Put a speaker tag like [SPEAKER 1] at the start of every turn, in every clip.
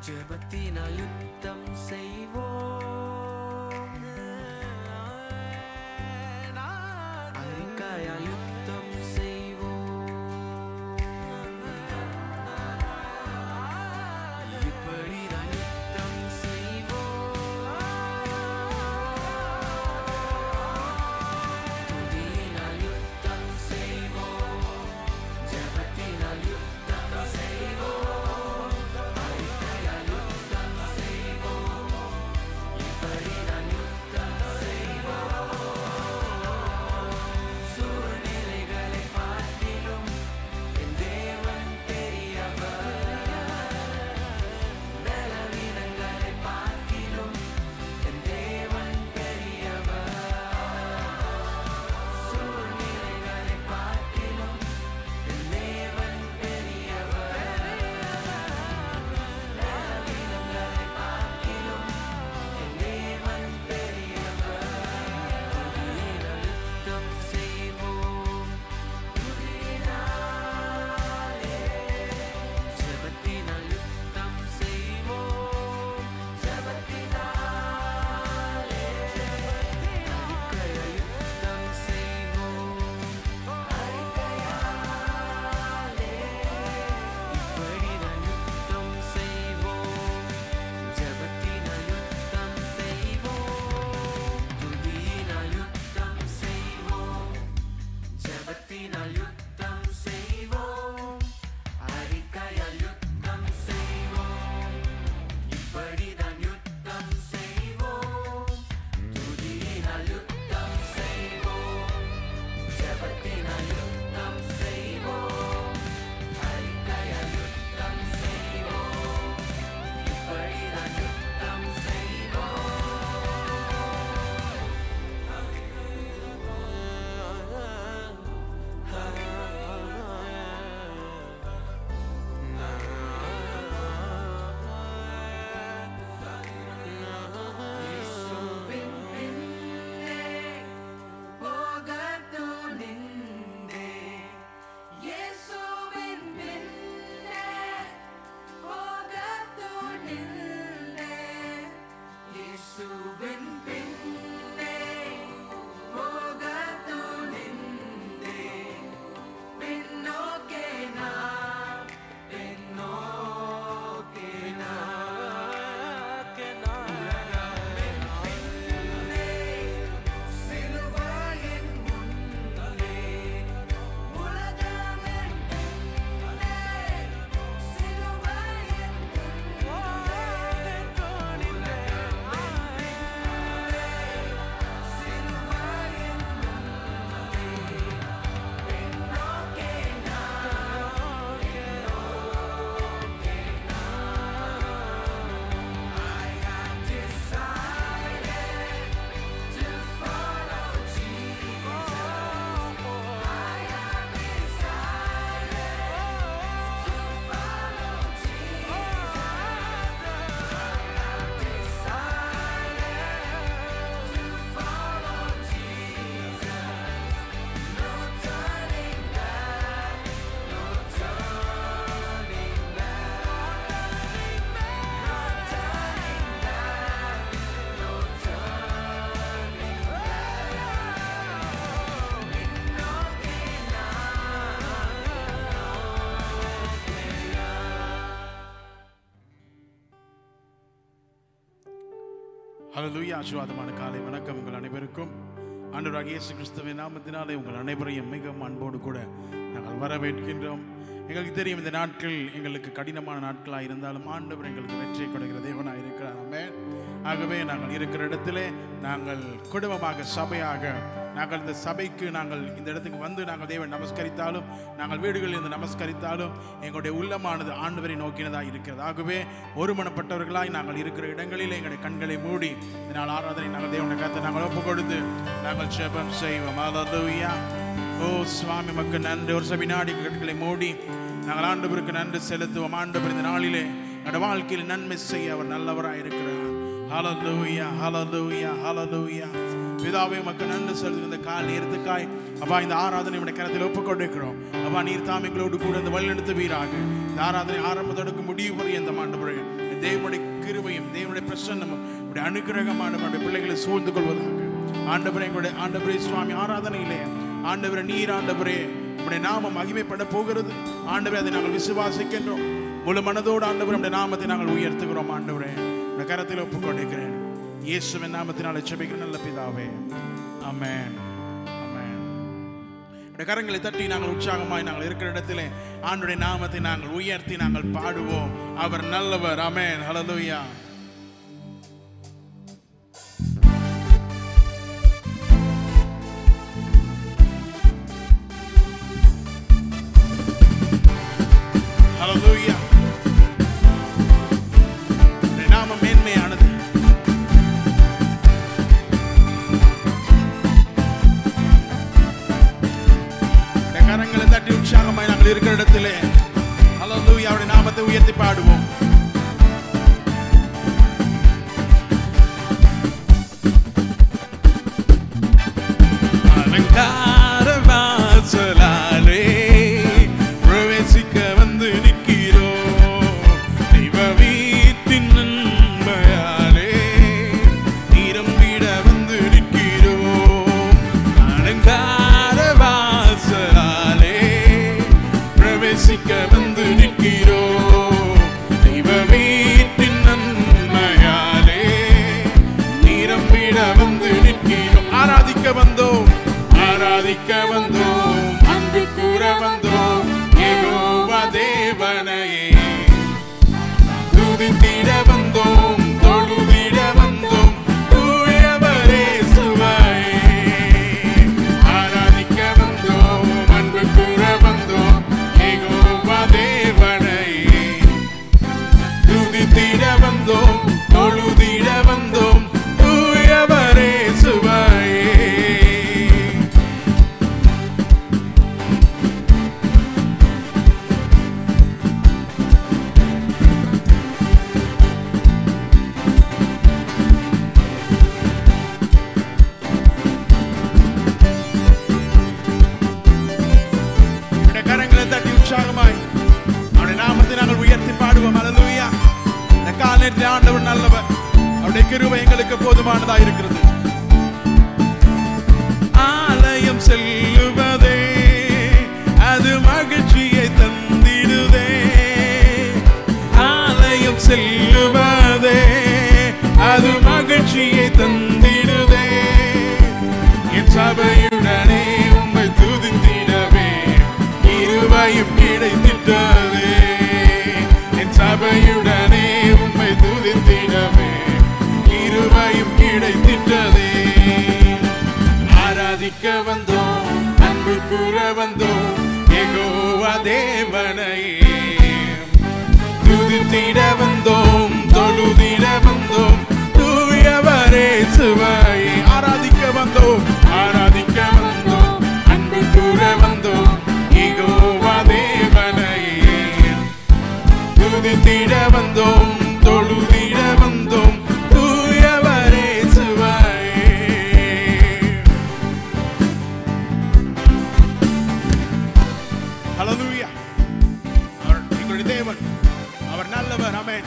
[SPEAKER 1] ஜெபத்தினால் யுத்தம் செய்வோம் அறிக்கையால் யுத்தம் செய்வோம் இப்படிதான் யுத்தம் செய்வோம் துதியினால் யுத்தம் செய்வோம் ஜெபத்தினால் யுத்தம் செய்வோம் அறிக்கையால் யுத்தம் செய்வோம் இப்படிதான் யுத்தம் செய்வோம் சூழ்நிலைகளை பார்த்திலும் என் தேவன் பெரியவர் பலவீனங்களை பார்க்கிலும் என் தேவன் பெரியவர் சூழ்நிலைகளை பார்க்கிலும் என் தேவன் பெரியவர் பலவீனங்களை பார்க்கிலும் என் தேவன் பெரியவர் துதியினால் யுத்தம் செய்வோம் துதியினாலே ஜெபத்தினால் யுத்தம் செய்வோம் ஜெபத்தினாலே அறிக்கையால் யுத்தம் செய்வோம் அறிக்கையாலே இப்படிதான் யுத்தம் செய்வோம் ஜெபத்தினால் யுத்தம் செய்வோம் துதியினால் யுத்தம் செய்வோம் ஜெபத்தினால் யுத்தம் செய்வோம் அறிக்கையால் யுத்தம் செய்வோம் இப்படிதான் யுத்தம் செய்வோம் துதியினால் யுத்தம் செய்வோம் ஜெபத்தினால் யுத்தம் செய்வோம் அறிக்கையால் யுத்தம் செய்வோம் இப்படிதான் யுத்தம் இயேசுவின் பின்னே போகத் துணிந்தே. இயேசுவின் பின்னே போகத் துணிந்தே. இயேசுவின் பின்னே போகத் துணிந்தே. பின்னோக்கே நான், பின்னோக்கே நான். உலகமென் பின்னே, சிலுவையின் முன்னே. உலகமென் பின்னே, சிலுவையின் முன்னே. உலகமென் பின்னே, சிலுவையின் முன்னே. பின்னோக்கே நான், பின்னோக்கே I have decided to follow Jesus. I have decided to follow Jesus. I have decided to follow Jesus. No turning back, no turning back. No turning back, no turning back. பின்னோக்கே
[SPEAKER 2] ஹalleluya ஆசீர்வாதமான காலை வணக்கம் உங்கள் அனைவருக்கும் ஆண்டவராகிய இயேசு கிறிஸ்துவின் நாமத்தினாலே உங்கள் அனைவரையும் மிகவும் அன்போடு கூட நாங்கள் வரவேற்கின்றோம் எங்களுக்கு தெரியும் இந்த நாட்கள் எங்களுக்கு கடினமான நாட்களாக இருந்தாலும் ஆண்டவர் எங்களுக்கு வெற்றி கொடுக்கிற தேவனாக இருக்கிறார் ஆமென். ஆகவே நாங்கள் இருக்கிற இடத்திலே நாங்கள் குடும்பமாக சபையாக நாங்கள் இந்த சபைக்கு நாங்கள் இந்த இடத்துக்கு வந்து நாங்கள் தேவன் நமஸ்கரித்தாலும் நாங்கள் வீடுகளில் இருந்து நமஸ்கரித்தாலும் எங்களுடைய உள்ளமானது ஆண்டவரை நோக்கினதாக இருக்கிறது ஆகவே ஒருமனப்பட்டவர்களாய் நாங்கள் இருக்கிற இடங்களில் எங்களுடைய கண்களை மூடி இந்த நாள் ஆராதனை நாங்கள் தேவனை கருத்தை நாங்கள் ஒப்பு கொடுத்து நாங்கள் ஜெபம் செய்வோம் அல்லேலூயா ஓ சுவாமி மக்கள் நன்றி ஒரு சபை நாடி கண்களை மூடி நாங்கள் ஆண்டவருக்கு நன்றி செலுத்துவோம் ஆண்டவர் இந்த நாளிலே எங்களுடைய வாழ்க்கையில் நன்மை செய்ய அவர் நல்லவராக இருக்கிறார் ஹalleluya ஹalleluya ஹalleluya பிதாவே மக்கள் நன்றி செலுத்துகிற இந்த கால் நேரத்துக்காய் அப்பா இந்த ஆராதனை உடைய கரத்தில் ஒப்புக் கொண்டிருக்கிறோம் அப்பா நீர் தாம் எங்களோடு கூட இந்த வழிநடத்துவீராக இந்த இந்த ஆராதனை ஆரம்பத்தோடு முடிவு பரியந்தம் ஆண்டவரே தேவனுடைய கிருபையும் தேவனுடைய பிரசன்னமும் இப்படி அனுகிரகமான நம்முடைய பிள்ளைகளை சூழ்ந்து கொள்வதாக ஆண்டவரே எங்களுடைய ஆண்டவரே சுவாமி ஆராதனையிலே ஆண்டவரே நீர் ஆண்டவரே உடைய நாமம் மகிமைப்பட போகிறது ஆண்டவரே அதை நாங்கள் விசுவாசிக்கின்றோம் முழு மனதோடு ஆண்டவரே நம்முடைய நாமத்தை நாங்கள் உயர்த்துகிறோம் ஆண்டவரே உடைய கரத்தில் ஒப்புக்கொண்டிருக்கிறேன் இயேசுவின் நாமத்தினால் செபிக்கிற நல்ல பிதாவே ஆமென் ஆமென் நம்முடைய கரங்களை தட்டி நாங்கள் உற்சாகமாய் நாங்கள் இருக்கிற இடத்திலே ஆண்டுடைய நாமத்தை நாங்கள் உயர்த்தி நாங்கள் பாடுவோம் அவர் நல்லவர் அமேன் ஹalleluya ஹalleluya அவருடைய நாமம் மேன்மையானது இந்த கரங்களை தட்டி உற்சாகமாய் நாங்கள் இருக்கிற இடத்திலே ஹalleluya அவருடைய நாமத்தை உயர்த்தி பாடுவோம் அலங்கார வாசலாலே பிரவேசிக்க வந்து நிற்கிறோம் தெய்வ வீட்டின் நன்மையாலே நிரம்பிட வந்து நிற்கிறோம் அலங்கார வாசலாலே பிரவேசிக்க வந்து நிற்கிறோம் தெய்வ வீட்டின் நன்மையாலே நிரம்பிட வந்து நிற்கிறோம் ஆராதிக்க வந்தோம் ஆராதிக்க வந்தோம் அன்பு கூற வந்தோம் ஏகோவா தேவனையே துதித்திட வந்தோம் தொழுதிட வந்தோம் தூயவரே சுவையே ஆராதிக்க வந்தோம் அன்பு கூற வந்தோம் ஏகோவா தேவனையே துதித்திட வந்தோம் தொழுதிட வந்தோம் தூயவரே சுவையே நம்முடைய கரங்களை தட்டி உற்சாகமாய் அவருடைய நாமத்தை நாங்கள் உயர்த்தி பாடுவோம் அல்லேலூயா இந்த காலத்தில் ஆண்டவர் நல்லவர் அவருடைய கிருபை எங்களுக்கு போதுமானதா இருக்கிறது ஆலயம் செல்லுவதே அது மகிழ்ச்சியை தந்திடுதே ஆலயம் செல்லுவதே அது மகிழ்ச்சியை தந்திடுதே என் சபையுடனே உம்மை துதித்திடவே இருவையும் கிடைத்திட்டதே என் சபையுடனே உம்மை துதித்திடவே இருவையும் கிடைத்திட்டதே ஆராதிக்க வந்தோம் அன்பு கூற வந்தோம் எகோவா தேவனையே துதித்திட வந்தோம் தொழுதிட வந்தோம் தூயவரே சுவையை ஆராதிக்க வந்தோம் ஆராதிக்க வந்தோம் அன்பு கூற வந்தோம் எகோவா தேவனையே துதித்திட வந்தோம் தொழுதிட வந்தோம் தூயவரே சுவையே ஹalleluya அவர் எங்களுடைய தேவன் அவர் நல்லவர் ஆமென்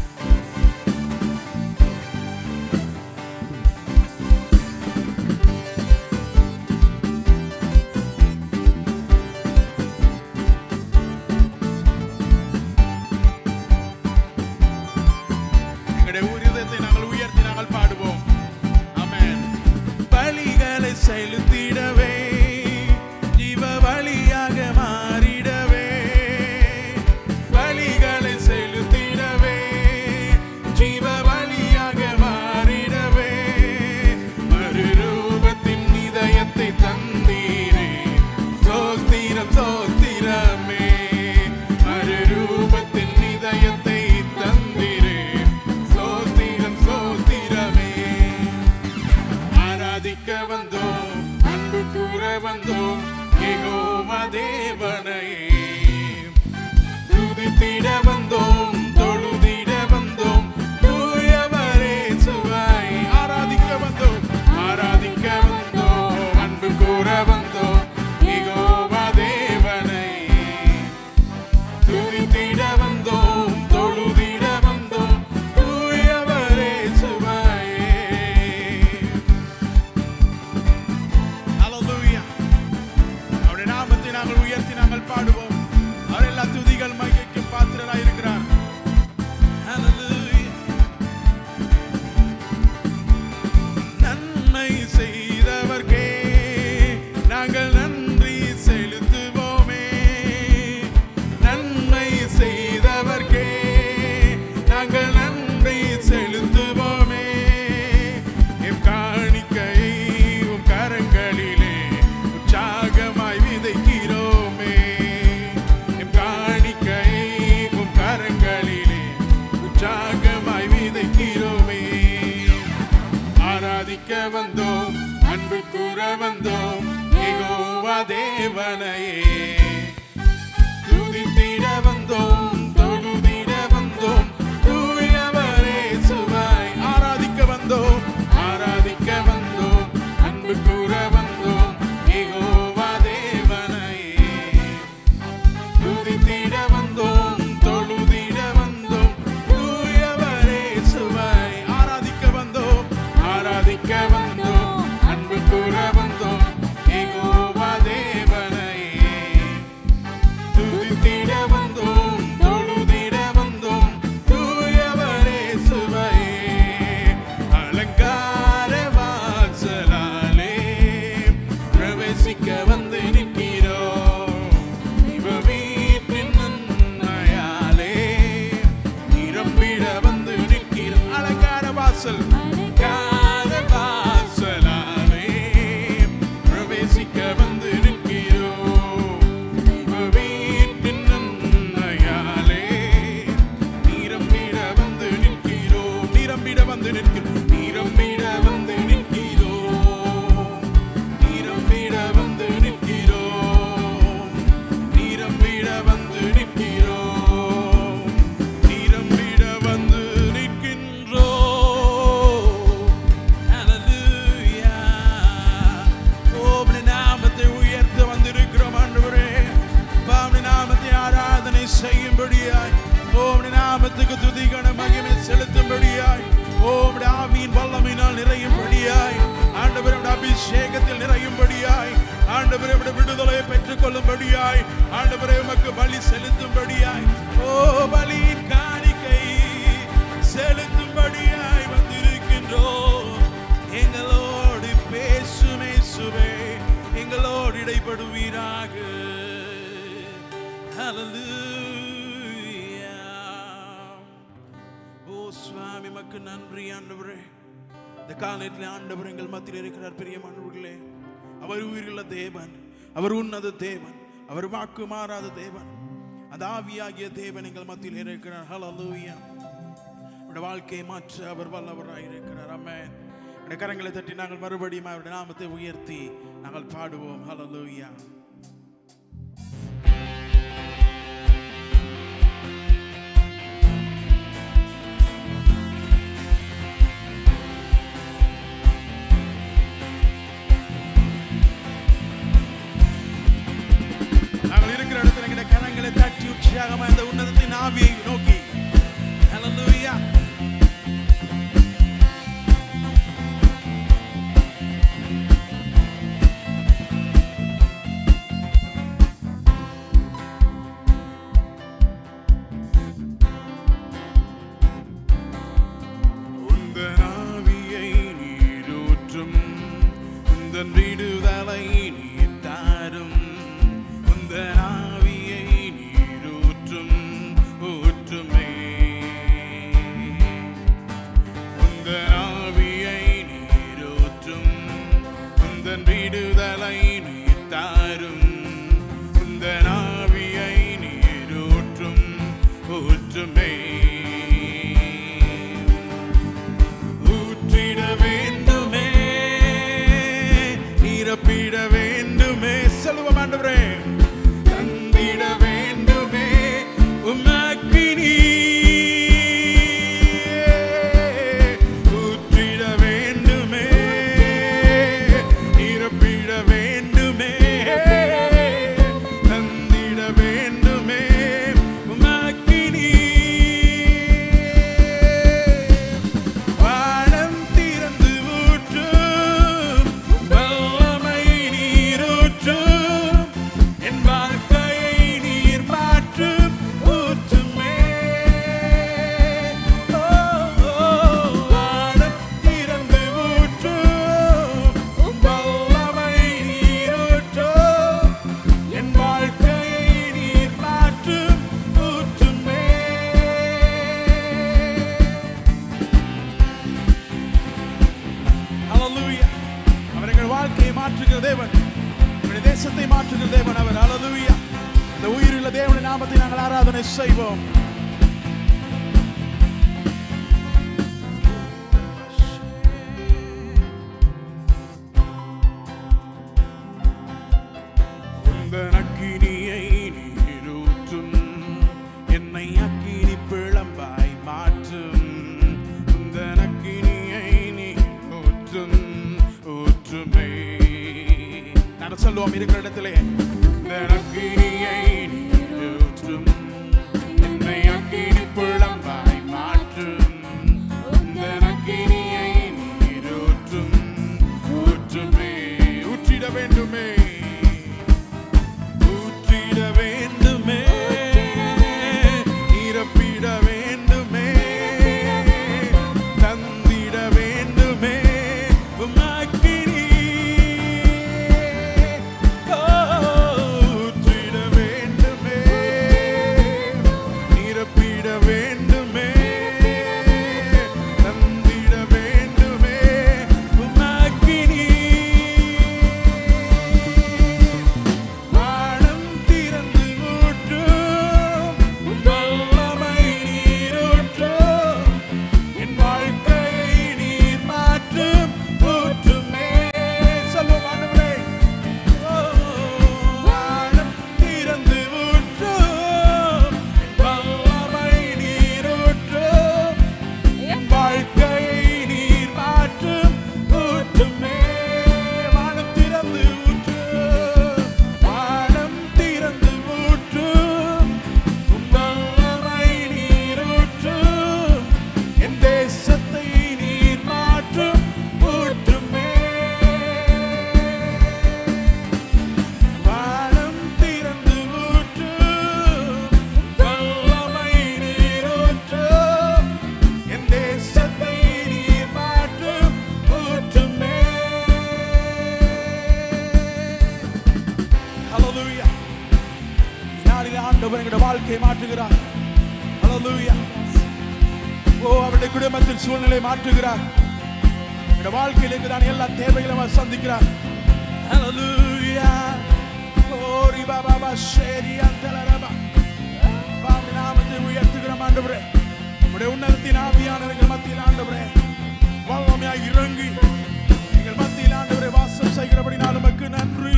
[SPEAKER 2] எங்களுடைய உரிதத்தை நாங்கள் உயர்த்தி நாங்கள் பாடுவோம் ஆமென் பலிகளை செலுத்திடவே ஜீவ வழியாக மாறிடவே பலிகளை செலுத்திடவே வந்தோம் யெகோவா தேவனையே துதித்திட வந்தோம் தொழுதிட வந்தோம் தூயவரே சுவாய் ஆராதிக்க வந்தோம் ஆராதிக்க வந்தோம் அன்பு கூற வந்தோம் யெகோவா தேவனையே துதித்திட வந்தோம் தொழுதிட வந்தோம் தூயவரே சுவாய் ஆராதிக்க வந்தோம் ஆராதிக்க வந்தோம் அன்பு கூற வந்தோம் யெகோவா தேவனையே துதித்திட வந்தோம் தொழுதிட வந்தோம் தூயவரே சுவையே அலங்கார வாசலாலே பிரவேசிக்க வந்து நிற்கிறோம் இவ வீட்டின் நன்மையாலே நிரம்பிட வந்து நிற்கிறோம் அலங்கார வாசல் அலங்கார வாசலாலே பிரவேசிக்க வந்து நிற்கிறோம் இவ வீட்டின் நன்மையாலே நிரம்பிட வந்து நிற்கிறோம் நிரம்பிட வந்து நிற்கிறோம் நிரம்பிட வந்து நிற்கிறோம் நிரம்பிட வந்து நிற்கிறோம் நிரம்பிட வந்து நிற்கிறோம் நிரம்பிட வந்து நிற்கின்றோம் Hallelujah. உம்முடைய நாமத்தை உயர்த்த வந்திருக்கிறோம் ஆண்டவரே உம்முடைய நாமத்தை ஆராதனை செய்யும்படியாய் உம்முடைய நாமத்துக்கு துதிகன மகிமை செலுத்தும்படியாய் உம்முடைய ஆவியின் வல்லமையினால் நிறையும்படியாய் ஆண்டவரே உம்முடைய அபிஷேகத்தில் நிறையும்படியாய் ஆண்டவரே உம்முடைய விடுதலையை பெற்றுக் கொள்ளும்படியாய் ஆண்டவரே உமக்கு பலி செலுத்தும்படியாய் ஓ பலியின் காணிக்கை செலுத்தும்படியாய் வந்திருக்கின்றோம் எங்களோடு பேசுமே சுவே எங்களோடு இடைப்படுவீராக Hallelujah. ஓ சுவாமி மக்கு நன்றி ஆண்டவரே இந்த காலத்தில் ஆண்டவர் எங்கள் மத்தியில் இருக்கிறார் பெரிய மாணவர்களே அவர் உயிருள்ள தேவன் அவர் உன்னத தேவன் அவர் வாக்கு மாறாத தேவன் அந்த ஆவியாகிய தேவன் எங்கள் மத்தியில் இருக்கிறார் ஹalleluya உடைய வாழ்க்கையை மாற்ற அவர் வல்லவராக இருக்கிறார் அம்மேன் உடைய கரங்களை தட்டி நாங்கள் மறுபடியும் அவருடைய நாமத்தை உயர்த்தி நாங்கள் பாடுவோம் ஹalleluya நாங்கள் இருக்கிற இடத்துல எங்களுடைய கரங்களை தட்டி உற்சாகமா இந்த உன்னதத்தின் ஆவியை நோக்கி ஹalleluya உந்தன் ஆவியை நீரூற்றும் உந்தன் விடுதலை நீர் தாரும் உந்தன் ஆவியை நீரூற்றும் ஊற்றுமே உந்தன் ஆவியை நீரூற்றும் உந்தன் விடுதலை நீர் தாரும் உந்தன் ஆவியை நீரூற்றும் ஊற்றுமே ஊற்றிட வேண்டுமே நிரப்பிட வேண்டுமே செல்வம் ஆண்டவரே தந்திட வேண்டுமே உமக்கினி ஊற்றிட வேண்டுமே நிரப்பிட வேண்டுமே தந்திட வேண்டுமே உமக்கினி வானம் திறந்து ஊற்றும் வல்லமை நீரூற்றும் என் வாழ்க்கையை நீர் மாற்றும் ஊற்றுமே ஓ, ஓ, வானம் திறந்து ஊற்றும் வல்லமை நீரூற்றும் என் வாழ்க்கையை நீர் மாற்றும் ஊற்றுமே ஹalleluya அவர் எங்கள் வாழ்க்கையை மாற்றுகிற தேவன் எங்களுடைய தேசத்தை மாற்றுகிற தேவன் அவர் ஹalleluya இந்த உயிருள்ள தேவனுடைய நாமத்தை நாங்கள் ஆராதனை செய்வோம் இருக்கிற இடத்திலே இந்த அக்கினியை நீரூற்றும் என்னை அக்கினி புலம்பாய் மாற்றும் இந்த அக்கினியை நீரூற்றும் ஊற்றுமே ஊற்றிட வேண்டுமே ஊற்றிட வேண்டுமே நிரப்பிட வேண்டுமே தந்திட வேண்டுமே உமக்கினி ஊற்றிட வேண்டுமே நிரப்பிட வேண்டுமே தந்திட வேண்டுமே உமக்கினி வானம் திறந்து ஊற்றும் வல்லமை நீரூற்றும் என் வாழ்க்கையை நீர் மாற்றும் ஊற்றுமே சொல்லுவோம் ஆண்டவரே ஓ, வானம் திறந்து ஊற்றும் என் வல்லமை நீரூற்றும் என் வாழ்க்கையை நீர் மாற்றும் ஊற்றுமே வானம் திறந்து ஊற்றும் வானம் திறந்து ஊற்றும் உம் வல்லமை நீர் ஊற்றும் என் தேசத்தை நீர் மாற்றும் ஊற்றுமே வானம் திறந்து ஊற்றும் வல்லமை நீர் ஊற்றும் என் தேசத்தை நீர் மாற்றும் ஊற்றுமே ஹalleluya நாளில் ஆண்டவர் எங்களுடைய வாழ்க்கையை மாற்றுகிறார் ஹalleluya ஓ அவருடைய குடும்பத்தின் சூழ்நிலை மாற்றுகிறார் எங்களுடைய வாழ்க்கையில் இருக்கிறான் எல்லா தேவைகளையும் அவர் சந்திக்கிறார் ஹalleluya ஓ ரிபா பாபா ஷேரி அந்தலரபா பாவி நாமத்தை உயர்த்துகிறோம் ஆண்டவரே உடைய உன்னதத்தின் ஆவியானவர்கள் மத்தியில் ஆண்டவரே வல்லமையாய் இறங்கி எங்கள் மத்தியில் ஆண்டவரே வாசம் செய்கிறபடினால் உமக்கு நன்றி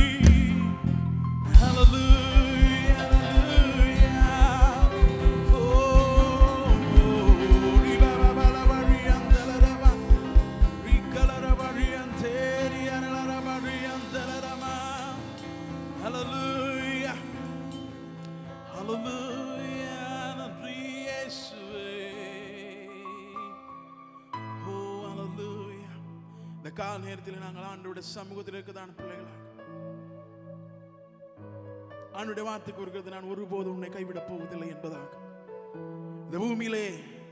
[SPEAKER 2] Hallelujah, hallelujah. Oh, riba ba ba la ba ri an da la la ba. Ri ka la la ba ri an te ri an la la ba ri an da la la ma. Hallelujah. Hallelujah. நன்றி இயேசுவே. Oh, hallelujah. இந்த கால நேரத்தில் நாங்கள் ஆண்டோட சமூகத்தில் இருக்கதான பிள்ளைகளாக ஆண்டுடைய வார்த்தை கூறுகிறது நான் ஒருபோதும் உன்னை கைவிடப் போவதில்லை என்பதாக இந்த பூமியிலே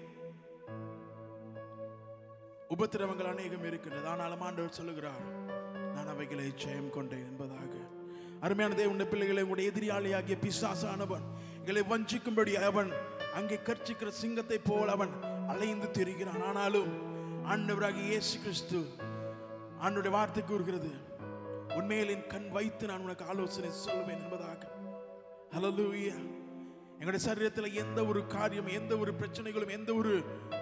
[SPEAKER 2] உபத்திரவங்கள் அநேகம் இருக்கின்றது ஆனாலும் ஆண்டவர் சொல்லுகிறார் நான் அவைகளை ஜெயம் கொண்டேன் என்பதாக அருமையான தேவனுடைய பிள்ளைகளை உங்களுடைய எதிரியாளியாகிய பிசாசானவன் எங்களை வஞ்சிக்கும்படி அவன் அங்கே கர்ச்சிக்கிற சிங்கத்தை போல் அவன் அலைந்து திரிகிறான் ஆனாலும் ஆண்டவராகிய இயேசு கிறிஸ்து ஆண்டுடைய வார்த்தை கூறுகிறது உண்மையில் என் கண் வைத்து நான் உனக்கு ஆலோசனை சொல்லுவேன் என்பதாக ஹalleluya எங்களுடைய சரீரத்தில் எந்த ஒரு காரியம் எந்த ஒரு பிரச்சனைகளும் எந்த ஒரு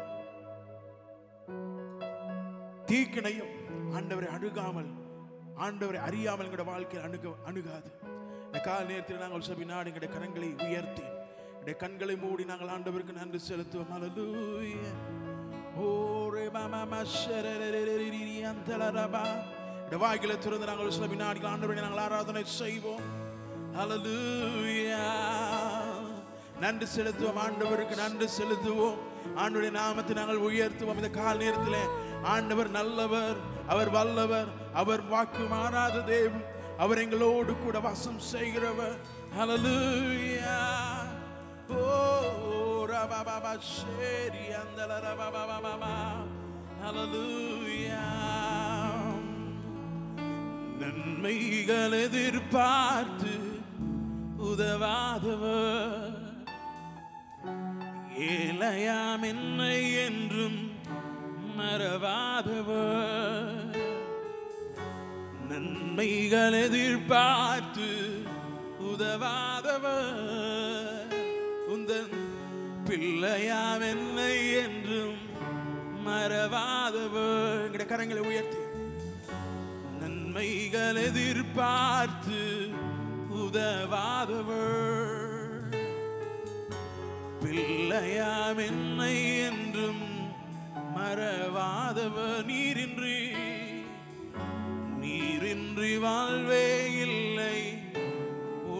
[SPEAKER 2] தீக்கிணையும் ஆண்டவரை அணுகாமல் ஆண்டவரை அறியாமல் எங்களுடைய வாழ்க்கையில் அணுக அணுகாது இந்த கால நேரத்தில் நாங்கள் சபை நாடு எங்களுடைய கரங்களை உயர்த்தி எங்களுடைய கண்களை மூடி நாங்கள் ஆண்டவருக்கு நன்றி செலுத்துவோம் ஹalleluya ஓரே மாமா மஷரரரரரிரி அந்தலரபா இந்த வாய்களை திறந்து நாங்கள் சில வினாடிகள் ஆண்டவரை நாங்கள் ஆராதனை செய்வோம் ஹalleluya நன்றி செலுத்துவோம் ஆண்டவருக்கு நன்றி செலுத்துவோம் ஆண்டுடைய நாமத்தை நாங்கள் உயர்த்துவோம் இந்த கால நேரத்தில் ஆண்டவர் நல்லவர் அவர் வல்லவர் அவர் வாக்கு மாறாத தேவன் அவர் எங்களோடு கூட வாசம் செய்கிறவர் ஹalleluya ஓ ரபாபாபா ஷேரி அந்தல ரபாபாபாபா ஹalleluya நன்மைகள் எதிர்பார்த்து உதவாதவர் ஏழையாம் என்னை என்றும் மறவாதவர் நன்மைகள் எதிர்பார்த்து உதவாதவர் உந்தன் பிள்ளையாம் என்னை என்றும் மறவாதவர் எங்களுடைய கரங்களை உயர்த்தி நன்மைகள் எதிர்பார்த்து உதவாதவர் பிள்ளையாம் என்னை என்றும் மறவாதவர் நீரின்றி நீரின்றி வாழ்வே இல்லை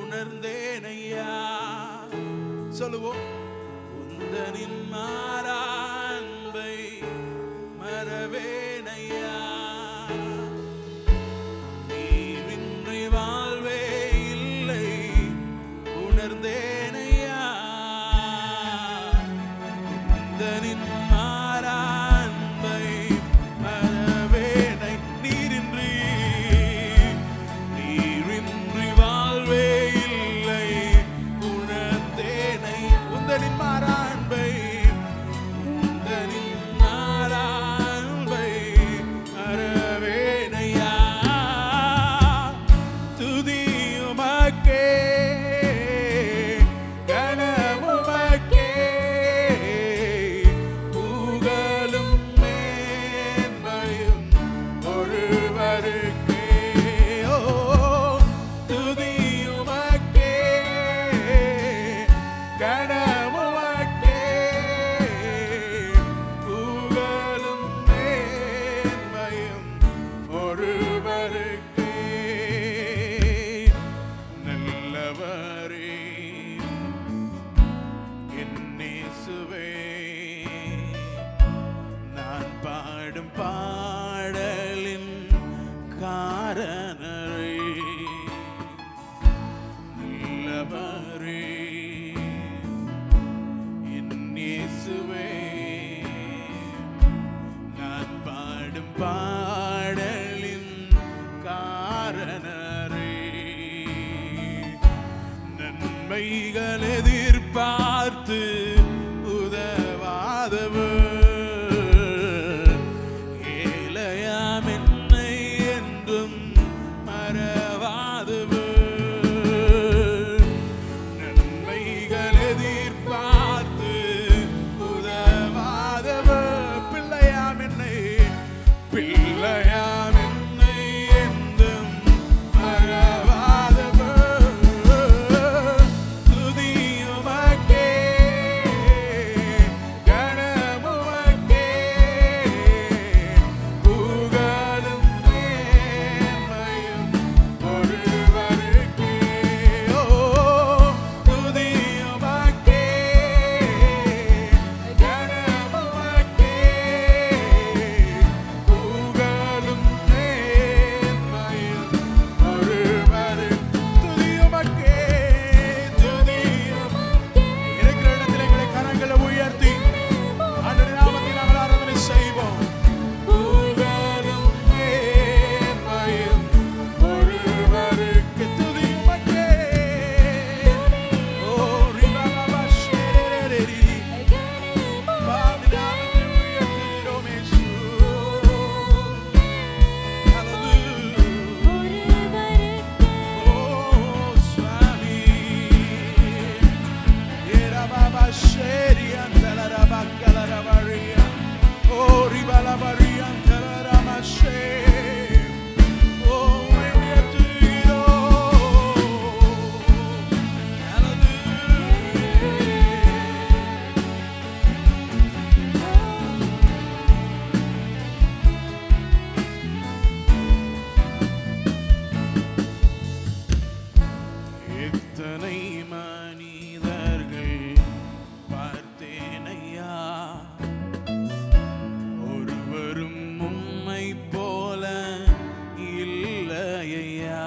[SPEAKER 2] உணர்ந்தேனையா சொல்லுவோம் உந்தனின் மாறான்பை மறவேனையா நீரின்றி வாழ்வே இல்லை உணர்ந்தேனையா உந்தனின் மாறான்பை மறவேனை நீரின்றி நீரின்றி வாழ்வே இல்லை உணர்ந்தேனை உந்தனின் மாறான்பை உந்தனின் மாறான்பை மறவேனையா துதியுமக்கே கனமுமக்கே புகழும் மேன்மையும் ஒருவருக்கே ஓ துதியுமக்கே கனமுமக்கே புகழும் மேன்மையும் ஒருவருக்கே நல்லவரே என்னேசுவே நான் பாடும் பாடலின் காரணரே நல்லவரே என்னேசுவே நான் பாடும் பாடலின் காரணரே நன்மைகள் எதிர்பார்த்து உதவாதவர் ஏழையாம் என்னை என்றும் மறவாதவர் நன்மைகள் எதிர்பார்த்து உதவாதவர் பிள்ளையாம் என்னை பிள்ளையாம் என்னை என்றும் மறவாதவர் துதியுமக்கே கனமுமக்கே புகழும் மேன்மையும் ஒருவருக்கே ஓ துதியுமக்கே கனமுமக்கே புகழும் மேன்மையும் ஒருவரு துதியுமக்கே துதியுமக்கே இருக்கிற இடத்துல எங்களை கரங்களை உயர்த்தி ஆண்டவருடைய நாமத்தில் நாங்கள் ஆராதனை செய்வோம் புகழும் மேன்மையும் ஒருவருக்கு துதியுமக்கே ஓ ரிபாபா ஷேரேரி பாவி நாமத்தில் உயர்த்துகிறோம் இயேசு Hallelujah Oh, Swami. Era baba sheri antala raba kala raba ria. Oh, riba la baria antala rama she. Oh, we are to you. Hallelujah. எத்தனை மனிதர்கள் பார்த்தேனையா ஒருவரும் உம்மை போல இல்லையா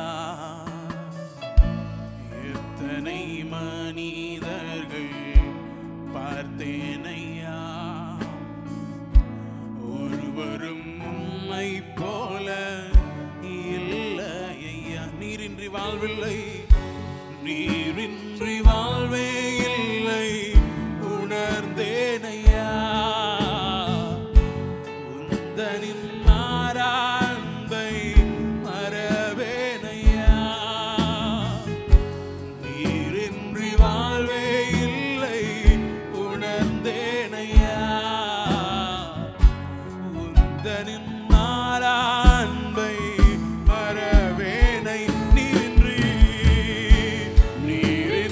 [SPEAKER 2] எத்தனை மனிதர்கள் பார்த்தேனையா ஒருவரும் உம்மை போல இல்லையா நீரின்றி வாழ்வில்லை நீரின்றி வாழ்வே இல்லை உணர்ந்தேனையா உந்தனின் மாறான்பை மறவேனையா நீரின்றி வாழ்வே இல்லை உணர்ந்தேனையா உந்தனின் மாறான்பை மறவேனை நீரின்றி நீரின்றி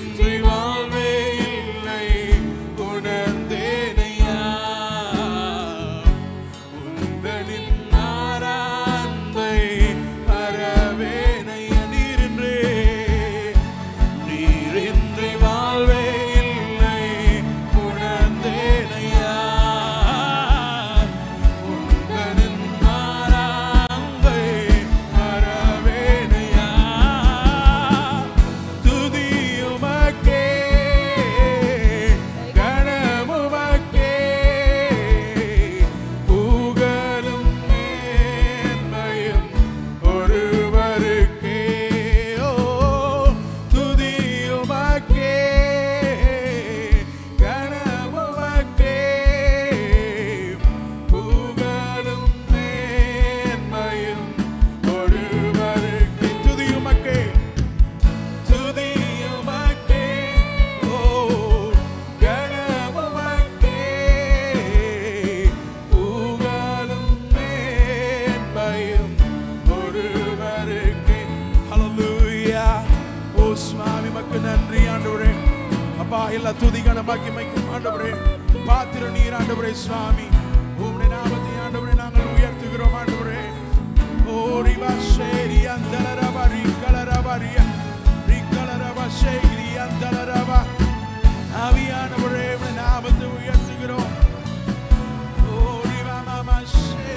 [SPEAKER 2] சகல துதிகளை மகிமைக்கும் ஆண்டவரே பாத்திர நீர் ஆண்டவரே சுவாமி உம்முடைய நாமத்தை ஆண்டவரே நாங்கள் உயர்த்துகிறோம் ஆண்டவரே ஓ ரிவா ஷேரி அந்தலரபா ரிக்கலரபா ரிய ரிக்கலரபா ஷேரி அந்தலரபா ஆவியானவரே உம்முடைய நாமத்தை உயர்த்துகிறோம் ஓ ரிவா மாமா ஷே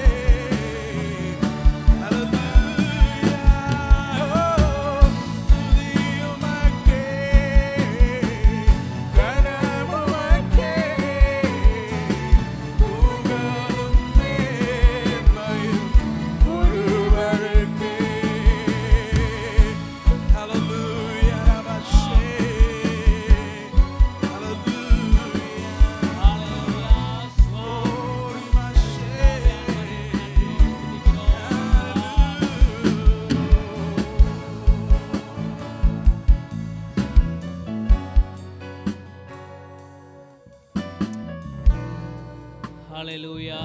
[SPEAKER 2] ஹalleluya ஓ துதியுமக்கே கனமுமக்கே புகழும் மேன்மையும் ஒருவருக்கே ஹalleluya ரபஷே ஹalleluya ஓரி மஷே
[SPEAKER 3] ஹalleluya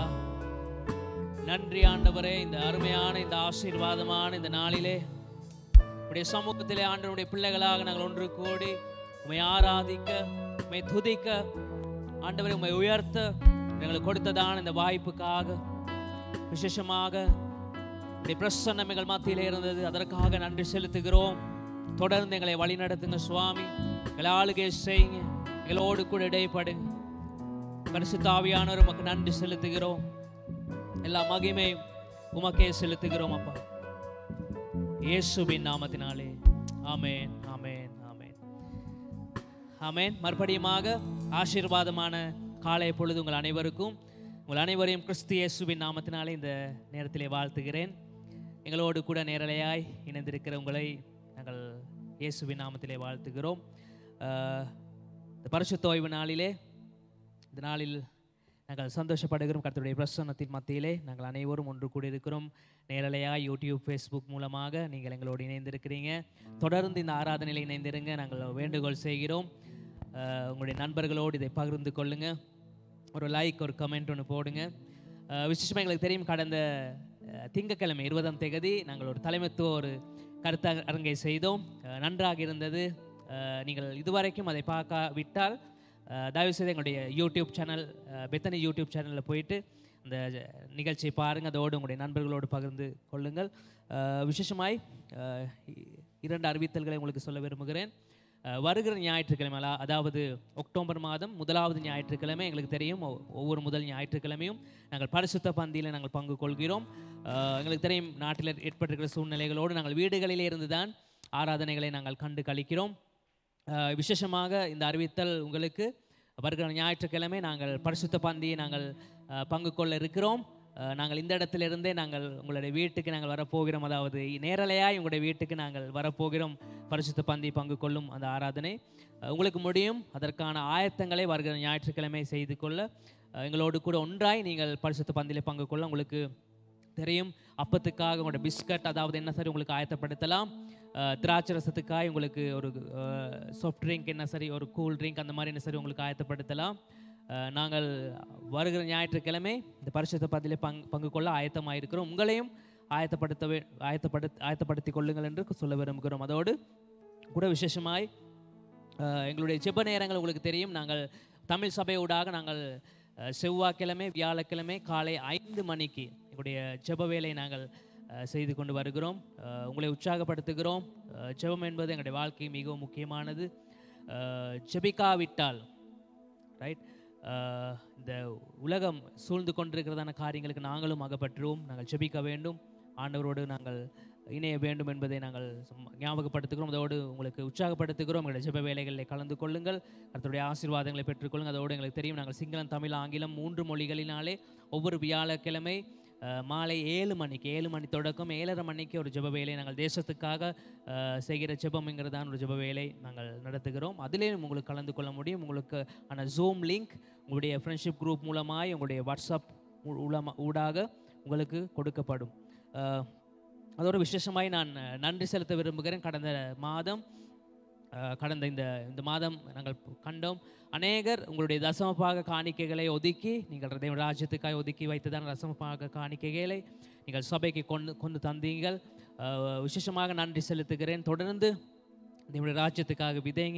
[SPEAKER 3] நன்றி ஆண்டவரே இந்த அருமையான இந்த ஆசீர்வாதமான இந்த நாளிலே உடைய சமூகத்திலே ஆண்டவருடைய பிள்ளைகளாக நாங்கள் ஒன்று கூடி உம்மை ஆராதிக்க உம்மை துதிக்க ஆண்டவரை உம்மை உயர்த்த எங்களுக்கு கொடுத்ததான இந்த வாய்ப்புக்காக விசேஷமாக உடைய பிரசன்னம் எங்கள் மத்தியிலே இருந்தது அதற்காக நன்றி செலுத்துகிறோம் தொடர்ந்து எங்களை வழிநடத்துங்க சுவாமி எங்களை ஆளுகை செய்யுங்க எங்களோடு கூட இடைப்படுங்க பரிசுத்தாவியானவர் உமக்கு நன்றி செலுத்துகிறோம் எல்லா மகிமையும் உமக்கே செலுத்துகிறோம் அப்பா இயேசுவின் நாமத்தினாலே ஆமென் ஆமென் ஆமென் ஆமென் மறுபடியுமாக ஆசீர்வாதமான காலை பொழுது உங்கள் அனைவருக்கும் உங்கள் அனைவரையும் கிறிஸ்து இயேசுவின் நாமத்தினாலே இந்த நேரத்திலே வாழ்த்துகிறேன் எங்களோடு கூட நேரலையாய் இணைந்திருக்கிற உங்களை நாங்கள் இயேசுவின் நாமத்திலே வாழ்த்துகிறோம் ஆஹ், இந்த பரிசுத்த ஓய்வு நாளிலே இந்த நாளில் நாங்கள் சந்தோஷப்படுகிறோம் கர்த்தருடைய பிரசன்னத்தின் மத்தியிலே நாங்கள் அனைவரும் ஒன்று கூடியிருக்கிறோம் நேரலையாக யூடியூப் ஃபேஸ்புக் மூலமாக நீங்கள் எங்களோடு இணைந்திருக்கிறீங்க தொடர்ந்து இந்த ஆராதனையில் இணைந்திருங்க நாங்கள் வேண்டுகோள் செய்கிறோம் அஹ், உங்களுடைய நண்பர்களோடு இதை பகிர்ந்து கொள்ளுங்க ஒரு லைக் ஒரு கமெண்ட் ஒன்று போடுங்க அஹ், விசேஷமா எங்களுக்கு தெரியும் கடந்த அஹ், திங்கட்கிழமை இருபதாம் தேதி நாங்கள் ஒரு தலைமைத்துவ ஒரு கருத்த அரங்கை செய்தோம் அஹ், நன்றாக இருந்தது அஹ், நீங்கள் இதுவரைக்கும் அதை பார்க்க விட்டால் அஹ், தயவுசெய்து எங்களுடைய யூடியூப் சேனல் அஹ், பெத்தனி யூடியூப் சேனலில் போயிட்டு அந்த ஜ- நிகழ்ச்சியை பாருங்கள் அதோடு உங்களுடைய நண்பர்களோடு பகிர்ந்து கொள்ளுங்கள் அஹ், விசேஷமாய் அஹ், இ- இரண்டு அறிவித்தல்களை உங்களுக்கு சொல்ல விரும்புகிறேன் அஹ், வருகிற ஞாயிற்றுக்கிழமை அலா- அதாவது அக்டோபர் மாதம் முதலாவது ஞாயிற்றுக்கிழமை எங்களுக்கு தெரியும் ஒ- ஒவ்வொரு முதல் ஞாயிற்றுக்கிழமையும் நாங்கள் பரிசுத்த பந்தியில் நாங்கள் பங்கு கொள்கிறோம் அஹ், எங்களுக்கு தெரியும் நாட்டில் ஏற்பட்டிருக்கிற சூழ்நிலைகளோடு நாங்கள் வீடுகளிலே இருந்து தான் ஆராதனைகளை நாங்கள் கண்டு கழிக்கிறோம் அஹ், விசேஷமாக இந்த அறிவித்தல் உங்களுக்கு வருகிற ஞாயிற்றுக்கிழமை நாங்கள் பரிசுத்த பந்தியை நாங்கள் அஹ், பங்கு கொள்ள இருக்கிறோம் அஹ், நாங்கள் இந்த இடத்திலிருந்தே நாங்கள் உங்களுடைய வீட்டுக்கு நாங்கள் வரப்போகிறோம் அதாவது நேரலையாய் உங்களுடைய வீட்டுக்கு நாங்கள் வரப்போகிறோம் பரிசுத்த பந்தி பங்கு கொள்ளும் அந்த ஆராதனை அஹ், உங்களுக்கு முடியும் அதற்கான ஆயத்தங்களை வருகிற ஞாயிற்றுக்கிழமை செய்து கொள்ள அஹ், எங்களோடு கூட ஒன்றாய் நீங்கள் பரிசுத்த பந்தியிலே பங்கு கொள்ள உங்களுக்கு தெரியும் அப்பத்துக்காக உங்களோட பிஸ்கட் அதாவது என்ன சரி உங்களுக்கு ஆயத்தப்படுத்தலாம் அஹ், திராட்சை ரசத்துக்காக உங்களுக்கு ஒரு சாஃப்ட் ட்ரிங்க் என்ன சரி ஒரு கூல் ட்ரிங்க் அந்த மாதிரி என்ன சரி உங்களுக்கு ஆயத்தப்படுத்தலாம் அஹ், நாங்கள் வருகிற ஞாயிற்றுக்கிழமை இந்த பரிசுத்த பதிலே பங் பங்கு கொள்ள ஆயத்தமாயிருக்கிறோம் உங்களையும் ஆயத்தப்படுத்த வே- ஆயத்தப்படு ஆயத்தப்படுத்திக் கொள்ளுங்கள் என்று சொல்ல விரும்புகிறோம் அதோடு கூட விசேஷமாய் அஹ், எங்களுடைய ஜெப நேரங்கள் உங்களுக்கு தெரியும் நாங்கள் தமிழ் சபையூடாக நாங்கள் அஹ், செவ்வாய்க்கிழமை வியாழக்கிழமை காலை ஐந்து மணிக்கு எங்களுடைய ஜெப வேலை நாங்கள் அஹ், செய்து கொண்டு வருகிறோம் அஹ், உங்களை உற்சாகப்படுத்துகிறோம் அஹ், ஜெபம் என்பது எங்களுடைய வாழ்க்கை மிகவும் முக்கியமானது அஹ், ஜெபிக்காவிட்டால் ரைட் இந்த உலகம் சூழ்ந்து கொண்டிருக்கிறதான காரியங்களுக்கு நாங்களும் அகப்பற்றுவோம் நாங்கள் ஜெபிக்க வேண்டும் ஆண்டவரோடு நாங்கள் இணைய வேண்டும் என்பதை நாங்கள் சும்மா ஞாபகப்படுத்துகிறோம் அதோடு உங்களுக்கு உற்சாகப்படுத்துகிறோம் எங்களுடைய ஜெப வேலைகளில் கலந்து கொள்ளுங்கள் கர்த்தருடைய ஆசீர்வாதங்களை பெற்றுக்கொள்ளுங்கள் அதோடு எங்களுக்கு தெரியும் நாங்கள் சிங்களம் தமிழ் ஆங்கிலம் மூன்று மொழிகளினாலே ஒவ்வொரு வியாழக்கிழமை அஹ், மாலை ஏழு மணிக்கு ஏழு மணி தொடக்கம் ஏழரை மணிக்கு ஒரு ஜெப வேலை நாங்கள் தேசத்துக்காக அஹ், செய்கிற ஜெபம்ங்கிறதான ஒரு ஜெப வேலை நாங்கள் நடத்துகிறோம் அதிலேயும் உங்களுக்கு கலந்து கொள்ள முடியும் உங்களுக்கு ஆன ஜூம் லிங்க் உங்களுடைய ஃப்ரெண்ட்ஷிப் குரூப் மூலமாய் உங்களுடைய வாட்ஸ்அப் ஊ- ஊலமா ஊடாக உங்களுக்கு கொடுக்கப்படும் அஹ், அதோட விசேஷமாய் நான் அஹ், நன்றி செலுத்த விரும்புகிறேன் கடந்த மாதம் அஹ், கடந்த இந்த இந்த மாதம் நாங்கள் கண்டோம் அநேகர் உங்களுடைய தசமபாக காணிக்கைகளை ஒதுக்கி நீங்கள் தேவ ராஜ்யத்துக்காக ஒதுக்கி வைத்ததான தசமபாக காணிக்கைகளை நீங்கள் சபைக்கு கொண்டு கொண்டு தந்தீங்கள் அஹ், விசேஷமாக நன்றி செலுத்துகிறேன் தொடர்ந்து தேவனுடைய ராஜ்யத்துக்காக விதைங்க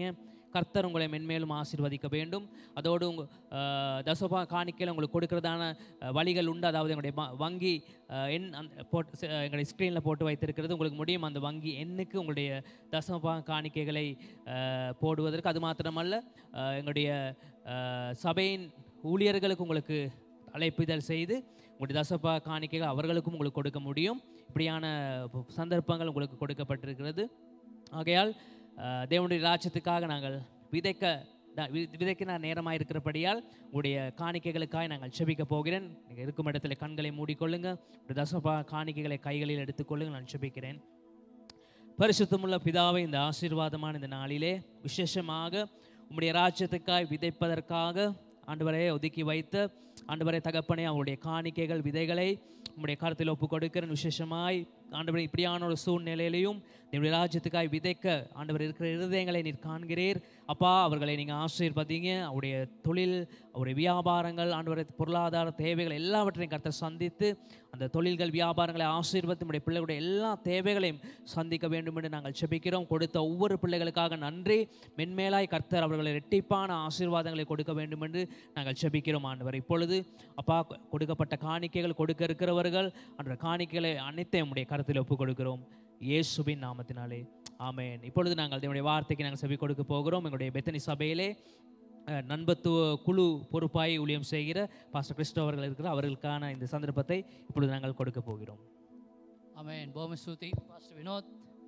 [SPEAKER 3] கர்த்தர் உங்களை மென்மேலும் ஆசீர்வதிக்க வேண்டும் அதோடு உங்கள் தசோபா காணிக்கையில் உங்களுக்கு கொடுக்கறதான அஹ், வழிகள் உண்டு அதாவது எங்களுடைய வ- வங்கி அஹ், எண் அந்த போட்டு ச- எங்களுடைய ஸ்க்ரீனில் போட்டு வைத்திருக்கிறது உங்களுக்கு முடியும் அந்த வங்கி எண்ணுக்கு உங்களுடைய தசமபா காணிக்கைகளை அஹ், போடுவதற்கு அது மாத்திரமல்ல அஹ், எங்களுடைய அஹ், சபையின் ஊழியர்களுக்கு உங்களுக்கு அழைப்பிதழ் செய்து உங்களுடைய தசப்பா காணிக்கைகள் அவர்களுக்கும் உங்களுக்கு கொடுக்க முடியும் இப்படியான ப- சந்தர்ப்பங்கள் உங்களுக்கு கொடுக்கப்பட்டிருக்கிறது ஆகையால் அஹ், தேவனுடைய ராஜ்யத்துக்காக நாங்கள் விதைக்க த- வி- விதைக்க நேரமாக இருக்கிறபடியால் உங்களுடைய காணிக்கைகளுக்காக நாங்கள் செபிக்க போகிறேன் நீங்கள் இருக்கும் இடத்துல கண்களை மூடிக்கொள்ளுங்க உங்களுடைய தசப்பா காணிக்கைகளை கைகளில் எடுத்துக்கொள்ளுங்க நான் செபிக்கிறேன் பரிசுத்தமுள்ள பிதாவை இந்த ஆசீர்வாதமான இந்த நாளிலே விசேஷமாக உம்முடைய ராஜ்யத்துக்காய் விதைப்பதற்காக ஆண்டவரை ஒதுக்கி வைத்த ஆண்டவரை தகப்பனே அவருடைய காணிக்கைகள் விதைகளை உம்முடைய கருத்தில் ஒப்பு கொடுக்கிறேன் விசேஷமாய் ஆண்டவரை இப்படியான ஒரு சூழ்நிலையிலையும் என்னுடைய ராஜ்யத்துக்காய் விதைக்க ஆண்டவர் இருக்கிற இருதயங்களை நீர் காண்கிறீர் அப்பா அவர்களை நீங்கள் ஆசீர்வதிங்க அவருடைய தொழில் அவருடைய வியாபாரங்கள் ஆண்டவரை பொருளாதார தேவைகள் எல்லாவற்றையும் கர்த்தர் சந்தித்து அந்த தொழில்கள் வியாபாரங்களை ஆசீர்வதித்து நம்முடைய பிள்ளைகளுடைய எல்லா தேவைகளையும் சந்திக்க வேண்டும் என்று நாங்கள் செபிக்கிறோம் கொடுத்த ஒவ்வொரு பிள்ளைகளுக்காக நன்றி மென்மேலாய் கர்த்தர் அவர்களை இரட்டிப்பான ஆசீர்வாதங்களை கொடுக்க வேண்டும் என்று நாங்கள் செபிக்கிறோம் ஆண்டவர் இப்பொழுது அப்பா கொ- கொடுக்கப்பட்ட காணிக்கைகள் கொடுக்க இருக்கிறவர்கள் அந்த காணிக்கைகளை அனைத்தையும் உடைய கருத்தில் ஒப்புக் கொடுக்கிறோம் இயேசுவின் நாமத்தினாலே ஆமென் இப்பொழுது நாங்கள் தேவனுடைய வார்த்தைக்கு நாங்கள் செவி கொடுக்க போகிறோம் எங்களுடைய பெத்தனி சபையிலே அஹ், நண்பத்துவ குழு பொறுப்பாய் ஊழியம் செய்கிற பாஸ்டர் கிறிஸ்டோ அவர்கள் இருக்கிற அவர்களுக்கான இந்த சந்தர்ப்பத்தை இப்பொழுது நாங்கள் கொடுக்க போகிறோம்
[SPEAKER 4] අමෙන් බොහොම ස්තුතියි පස්ට විනෝත්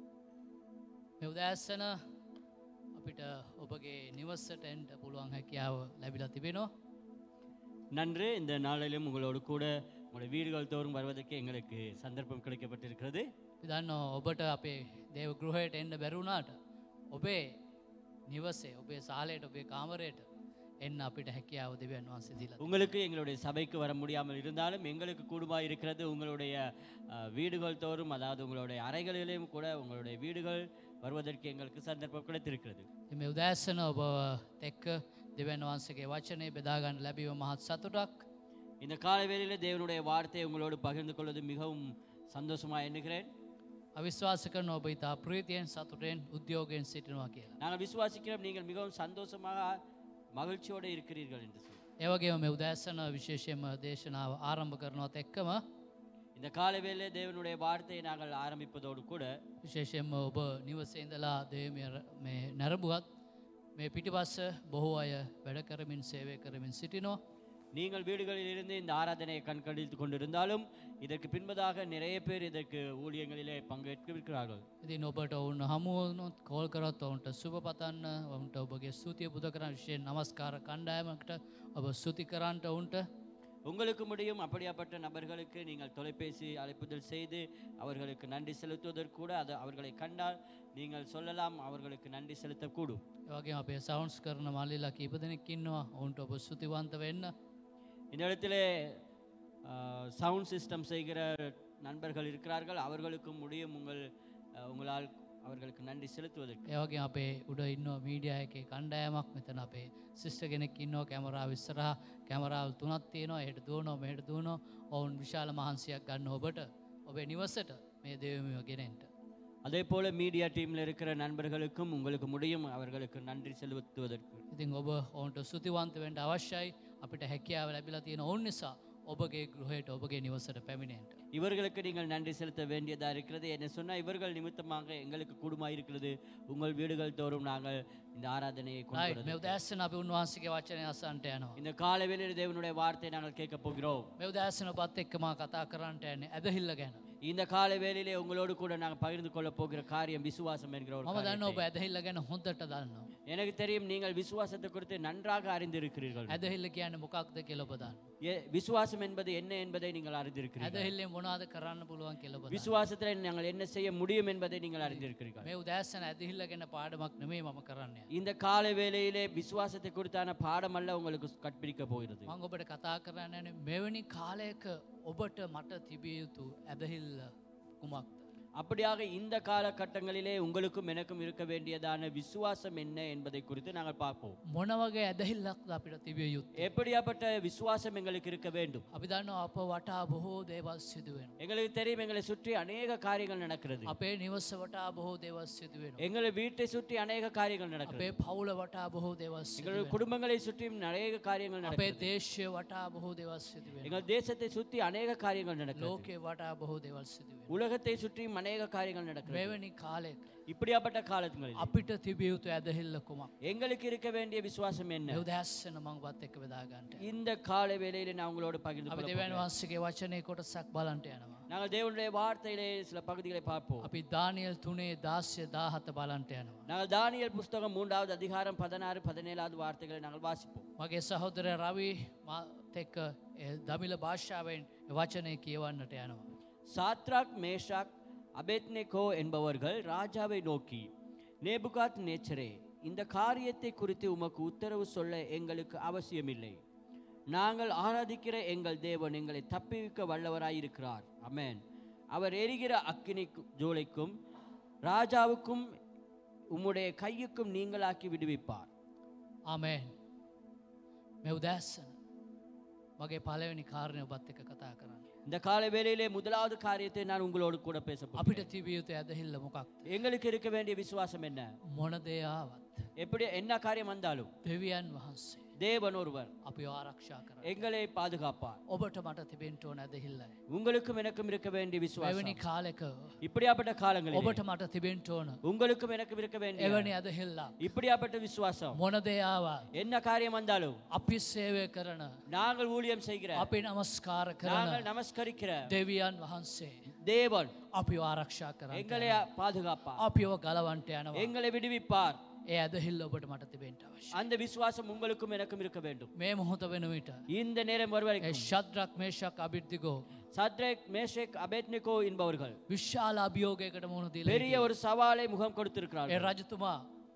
[SPEAKER 4] මෙ උදෑස්සන අපිට ඔබගේ නිවස්සට එන්ට පුළුවන් හැකියාව ලැබිලා තිබෙනවා
[SPEAKER 5] நன்று இந்த நாளிலும் உங்களோடு கூட உங்களுடைய வீடுகள் தோறும் வருவதற்கு எங்களுக்கு சந்தர்ப்பம் கிடைக்கப்பட்டிருக்கிறது
[SPEAKER 4] විදන්න ඔබට අපේ දේව ගෘහයට එන්න බැරුණාට ඔබේ නිවසේ ඔබේ සාලයට ඔබේ කාමරයට එන්න අපිට හැකියාව දෙවන් වහන්සේ දිලා
[SPEAKER 5] உங்களுக்கு எங்களுடைய சபைக்கு வர முடியாமல் இருந்தாலும் எங்களுக்கு கூடுமாய் இருக்கிறது உங்களுடைய அஹ், வீடுகள் தோறும் அதாவது உங்களுடைய அறைகளிலும் கூட உங்களுடைய வீடுகள் வருவதற்கு எங்களுக்கு சந்தர்ப்பம் கிடைத்திருக்கிறது
[SPEAKER 4] මේ උදෑස්සන ඔබ තෙක්ක දෙවන් වහන්සගේ වචනය බෙදාගන්න ලැබීම මහත් සතුටක්
[SPEAKER 5] இந்த காலை வேளையில தேவனுடைய வார்த்தையை உங்களோடு பகிர்ந்து கொள்வது மிகவும் சந்தோஷமா எண்ணுகிறேன்
[SPEAKER 4] අවිශ්වාස කරන ඔබ ඉතා ප්‍රීතියෙන් සතුටෙන් උද්‍යෝගයෙන් සිටිනවා කියලා.
[SPEAKER 5] நாங்கள் விசுவாசிக்கிறோம் நீங்கள் மிகவும் சந்தோஷமாக மகிழ்ச்சியோடு இருக்கிறீர்கள் என்று சொல்லி
[SPEAKER 4] ඒවගේම මේ උදෑස්සන විශේෂයෙන්ම දේශනාව ආරම්භ කරනවත් එක්කම
[SPEAKER 5] இந்த காலை வேளையிலே தேவனுடைய வார்த்தையை நாங்கள் ஆரம்பிப்பதோடு கூட
[SPEAKER 4] විශේෂයෙන්ම ඔබ නිවසේඳලා දේමය මේ නැරඹුවත් මේ පිටිපස්ස බොහෝ අය වැඩ කරමින් සේවය කරමින් සිටිනෝ.
[SPEAKER 5] நீங்கள் வீடுகளில் இருந்து இந்த ஆராதனையை கண்காணித்து கொண்டிருந்தாலும் இதற்கு பின்பதாக நிறைய பேர் இதற்கு ஊழியங்களிலே பங்கேற்கிறார்கள்
[SPEAKER 4] ඉතින් ඔබට ඔවුන් හමුවනුත් කෝල් කරත් ඔවුන්ට සුභ පතන්න ඔවුන්ට ඔබගේ ස්තුතිය බුද කරන්න විශයෙන් නමස්කාර කණ්ඩායමකට ඔබ ස්තුති කරන්නට ඔවුන්ට
[SPEAKER 5] உங்களுக்கு முடியும் அப்படியாப்பட்ட நபர்களுக்கு நீங்கள் தொலைபேசி அழைப்புதல் செய்து அவர்களுக்கு நன்றி செலுத்துவதற்கு கூட அது அவர்களை கண்டால் நீங்கள் சொல்லலாம் அவர்களுக்கு நன்றி செலுத்தக்கூடும்
[SPEAKER 4] ඒවගේ අපේ සවන්ස් කරන මල්ලිලා කීප දෙනෙක්කින්නවා ඔවුන්ට ඔබ ස්තුතිවන්ත වෙන්න
[SPEAKER 5] இந்த இடத்திலே சவுண்ட் சிஸ்டம் செய்கிற நண்பர்கள் இருக்கிறார்கள் அவர்களுக்கும் முடியும் உங்கள் அஹ், உங்களால் அவர்களுக்கு நன்றி செலுத்துவதற்கு
[SPEAKER 4] ඒවගේ අපේ උඩ ඉන්න මීඩිය එක කණ්ඩායමක් මෙතන අපේ සිිෂ්ට කෙනෙක් ඉන්නවා කැමරා විස්සරහ කැමරාවල් තුනත් තියෙනවා එයට දුවනෝ මෙයට දුවනෝ ඔවුන් විශාල මහන්සියක් ගන්න ඔබට ඔබේ නිවසට මේ දෙවමිව ගෙනෙන්ට.
[SPEAKER 5] அதே போல மீடியா டீமில் இருக்கிற நண்பர்களுக்கும் உங்களுக்கு முடியும் அவர்களுக்கு நன்றி செலுத்துவதற்கு
[SPEAKER 4] ඉතින් ඔබ ඔවුන්ට සුතිවන්තවෙන්ට අවශ්‍යයි අපිට හැකියාව ලැබිලා තියෙන ඔවුන් නිසා ඔබගේ ගෘහයට ඔබගේ නිවසට පැමිණෙන්ට.
[SPEAKER 5] இவர்களுக்கு நீங்கள் நன்றி செலுத்த வேண்டியதா இருக்கிறது என்ன சொன்னா இவர்கள் நிமித்தமாக எங்களுக்கு கூடுமாய் இருக்கிறது உங்கள் வீடுகள் தோறும் நாங்கள் இந்த ஆராதனையை கொண்டு
[SPEAKER 4] රයි
[SPEAKER 5] வருவதற்கு.
[SPEAKER 4] මෙ දෑස්සන අපි උන්වහන්සගේ වචනය අසන්ට යනවා.
[SPEAKER 5] இந்த காலை வேளையில் தேவனுடைய வார்த்தையை நாங்கள் கேட்க போகிறோம்
[SPEAKER 4] මෙ දෑස්සන පත් එක්කම කතා කරන්නට යන්නේ ඇදහිල්ල ගැන.
[SPEAKER 5] இந்த காலை வேளையிலே உங்களோடு கூட நாங்கள் பகிர்ந்து கொள்ள போகிற காரியம் விசுவாசம் என்கிற ஒரு
[SPEAKER 4] මම දන්න ඔබ
[SPEAKER 5] காரியத்தை.
[SPEAKER 4] ඇදහිල්ල ගැන හොඳට දන්නවා.
[SPEAKER 5] எனக்கு தெரியும் நீங்கள் விசுவாசத்தை குறித்து நன்றாக அறிந்திருக்கிறீர்கள்
[SPEAKER 4] ඇදහිල්ල කියන්න මොකක්ද කෙලොබදන්න.
[SPEAKER 5] ஏ- விசுவாசம் என்பது என்ன என்பதை நீங்கள் அறிந்திருக்கிறீர்கள்
[SPEAKER 4] ඇදහිල්ලේ මොනාද කරන්න පුළුවන් කෙලොබ.
[SPEAKER 5] விசுவாசத்தில் நாங்கள் என்ன செய்ய முடியும் என்பதை நீங்கள் அறிந்திருக்கிறீர்கள்
[SPEAKER 4] මේ උදෑස්සන ඇදහිල්ල ගැන පාඩමක් නෙමේ මම කරන්න.
[SPEAKER 5] இந்த காலை வேளையிலே விசுவாசத்தை குறித்தான பாடம் அல்ல உங்களுக்கு கற்பிக்க போகிறது
[SPEAKER 4] මං ඔබට කතා කරන්න මෙවැනි කාලයක ඔබට මට තිබිය යුතු ඇදහිල්ල කුමක්ද.
[SPEAKER 5] அப்படியாக இந்த காலகட்டங்களிலே உங்களுக்கும் எனக்கும் இருக்க வேண்டியதான விசுவாசம் என்ன என்பதை குறித்து நாங்கள் பார்ப்போம்
[SPEAKER 4] මොනවගේ ඇදහිල්ලක්ද අපිට තිබිය යුත්තේ.
[SPEAKER 5] எப்படியாப்பட்ட விசுவாசம் எங்களுக்கு இருக்க வேண்டும்
[SPEAKER 4] අපි දන්න අප වටා බොහෝ දේවල් සිදුවෙන.
[SPEAKER 5] எங்களுக்கு தெரியும் எங்களை சுற்றி அநேக காரியங்கள் நடக்கிறது
[SPEAKER 4] අපේ නිවස වටා බොහෝ දේවල් සිදුවෙන.
[SPEAKER 5] எங்களை வீட்டை சுற்றி அநேக காரியங்கள் நடக்கிறது
[SPEAKER 4] අපේ පවුල වටා බොහෝ දේවල්
[SPEAKER 5] எங்கள்
[SPEAKER 4] සිදුවෙන.
[SPEAKER 5] குடும்பங்களை சுற்றியும் அநேக காரியங்கள்
[SPEAKER 4] අපේ
[SPEAKER 5] நடக்கிறது
[SPEAKER 4] දේශය වටා බොහෝ දේවල් සිදුවෙන.
[SPEAKER 5] எங்கள் தேசத்தை சுற்றி அநேக காரியங்கள் நடக்கிறது
[SPEAKER 4] ලෝකේ වටා බොහෝ දේවල් සිදුවෙන.
[SPEAKER 5] உலகத்தை சுற்றியும் அநேக காரியங்கள் நடக்கிறது
[SPEAKER 4] මෙවැනි කාලෙක
[SPEAKER 5] இப்படியாப்பட்ட காலங்களில்
[SPEAKER 4] අපිට තිබිය යුතු ඇදහිල්ල කුමක්.
[SPEAKER 5] எங்களுக்கு இருக்க வேண்டிய விசுவாசம் என்ன
[SPEAKER 4] යුදැස්සන මංගවත් එක්ක වෙදාගන්නට.
[SPEAKER 5] இந்த கால வேளையில நான் உங்களோட பகிர்ந்து
[SPEAKER 4] අපි
[SPEAKER 5] கொள்ள
[SPEAKER 4] දෙවන්
[SPEAKER 5] போகிறேன்.
[SPEAKER 4] වහන්සගේ වචනය කොටසක් බලන්ට යනවා.
[SPEAKER 5] நாங்கள் தேவனுடைய வார்த்தையிலே சில பகுதிகளை பார்ப்போம்
[SPEAKER 4] අපි දානියල් තුනේ දාස්‍ය දාහත බලන්ට යනවා.
[SPEAKER 5] நாங்கள் தானியல் புஸ்தகம் மூன்றாவது அதிகாரம் பதினாறு பதினேழாவது வார்த்தைகளை நாங்கள் வாசிப்போம்
[SPEAKER 4] මගේ සහෝදර රවි මාත් එක්ක ඒ දමිල භාෂාවෙන් ඒ වචනය කියවන්නට යනවා.
[SPEAKER 5] சாத்ராக் மேஷாக் அபேத்னெகோ என்பவர்கள் ராஜாவை நோக்கி நேபுகாத் நேச்சரே இந்த காரியத்தை குறித்து உமக்கு உத்தரவு சொல்ல எங்களுக்கு அவசியமில்லை நாங்கள் ஆராதிக்கிற எங்கள் தேவன் எங்களை தப்பிவிக்க வல்லவராயிருக்கிறார் அமேன் அவர் எரிகிற அக்கினி ஜோலைக்கும் ராஜாவுக்கும் உம்முடைய கையுக்கும் நீங்களாக்கி விடுவிப்பார்
[SPEAKER 4] ආමේන් මෙ උදැස්සන මගේ පලවෙනි කාරණය ඔබත් එක කතා කරන්න.
[SPEAKER 5] இந்த கால வேளையிலே முதலாவது காரியத்தை நான் உங்களோடு கூட பேச போகிறேன்.
[SPEAKER 4] අපිට තිබියයුතු ඇදහිල්ල මොකක්.
[SPEAKER 5] எங்களுக்கு இருக்க வேண்டிய விசுவாசம் என்ன
[SPEAKER 4] මොන දෙයාවත්.
[SPEAKER 5] எப்படி என்ன காரியம் வந்தாலும்
[SPEAKER 4] දෙවියන් වහන්සේ.
[SPEAKER 5] தேவன் ஒருவர்
[SPEAKER 4] අපි ආරක්ෂා කර.
[SPEAKER 5] எங்களை பாதுகாப்பார்
[SPEAKER 4] ඔබට මට තිබෙන්ටෝ නැදහිල්ලයි.
[SPEAKER 5] உங்களுக்கும் எனக்கும் இருக்க வேண்டிய விசுவாசம்
[SPEAKER 4] එවැනි කාලෙක
[SPEAKER 5] இப்படியாப்பட்ட காலங்களில்
[SPEAKER 4] ඔබට මට තිබෙන්ටෝන.
[SPEAKER 5] உங்களுக்கும் எனக்கும் இருக்க வேண்டிய
[SPEAKER 4] එවැනි ඇදහිල්ලා.
[SPEAKER 5] இப்படியாப்பட்ட விசுவாசம்
[SPEAKER 4] මොන දෙයාවා.
[SPEAKER 5] என்ன காரியம் வந்தாலும்
[SPEAKER 4] අපි සේවය කරන.
[SPEAKER 5] நாங்கள் ஊழியம் செய்கிற
[SPEAKER 4] අපි නමස්කාර
[SPEAKER 5] நாங்கள்
[SPEAKER 4] කරන.
[SPEAKER 5] நமஸ்கரிக்கிற
[SPEAKER 4] දෙවියන් වහන්සේ.
[SPEAKER 5] தேவன்
[SPEAKER 4] අපි ආරක්ෂා කරන්න.
[SPEAKER 5] எங்களை பாதுகாப்பார்
[SPEAKER 4] අපිෝ ගලවන්ට යනවා.
[SPEAKER 5] எங்களை விடுவிப்பார்
[SPEAKER 4] ඒ ඇදහිල්ල ඔබට මට තිබෙන්ට අවශ්‍ය.
[SPEAKER 5] அந்த விசுவாசம் உங்களுக்கும் எனக்கும் இருக்க வேண்டும்
[SPEAKER 4] මේ මොහොත වෙන විට.
[SPEAKER 5] இந்த நேரம்
[SPEAKER 4] ඒ
[SPEAKER 5] வருவரைக்கும்
[SPEAKER 4] ශද්‍රක් මේශක් අභිද්ධිකෝ.
[SPEAKER 5] சத்ரேக் மேஷேக் அபேத்னிகோ என்பவர்கள்
[SPEAKER 4] විශ්ශාල අභියෝගයකට මුණ දීල.
[SPEAKER 5] பெரிய ஒரு சவாலை முகம்
[SPEAKER 4] ඒ
[SPEAKER 5] கொடுத்திருக்கிறார்கள்
[SPEAKER 4] රජතුමා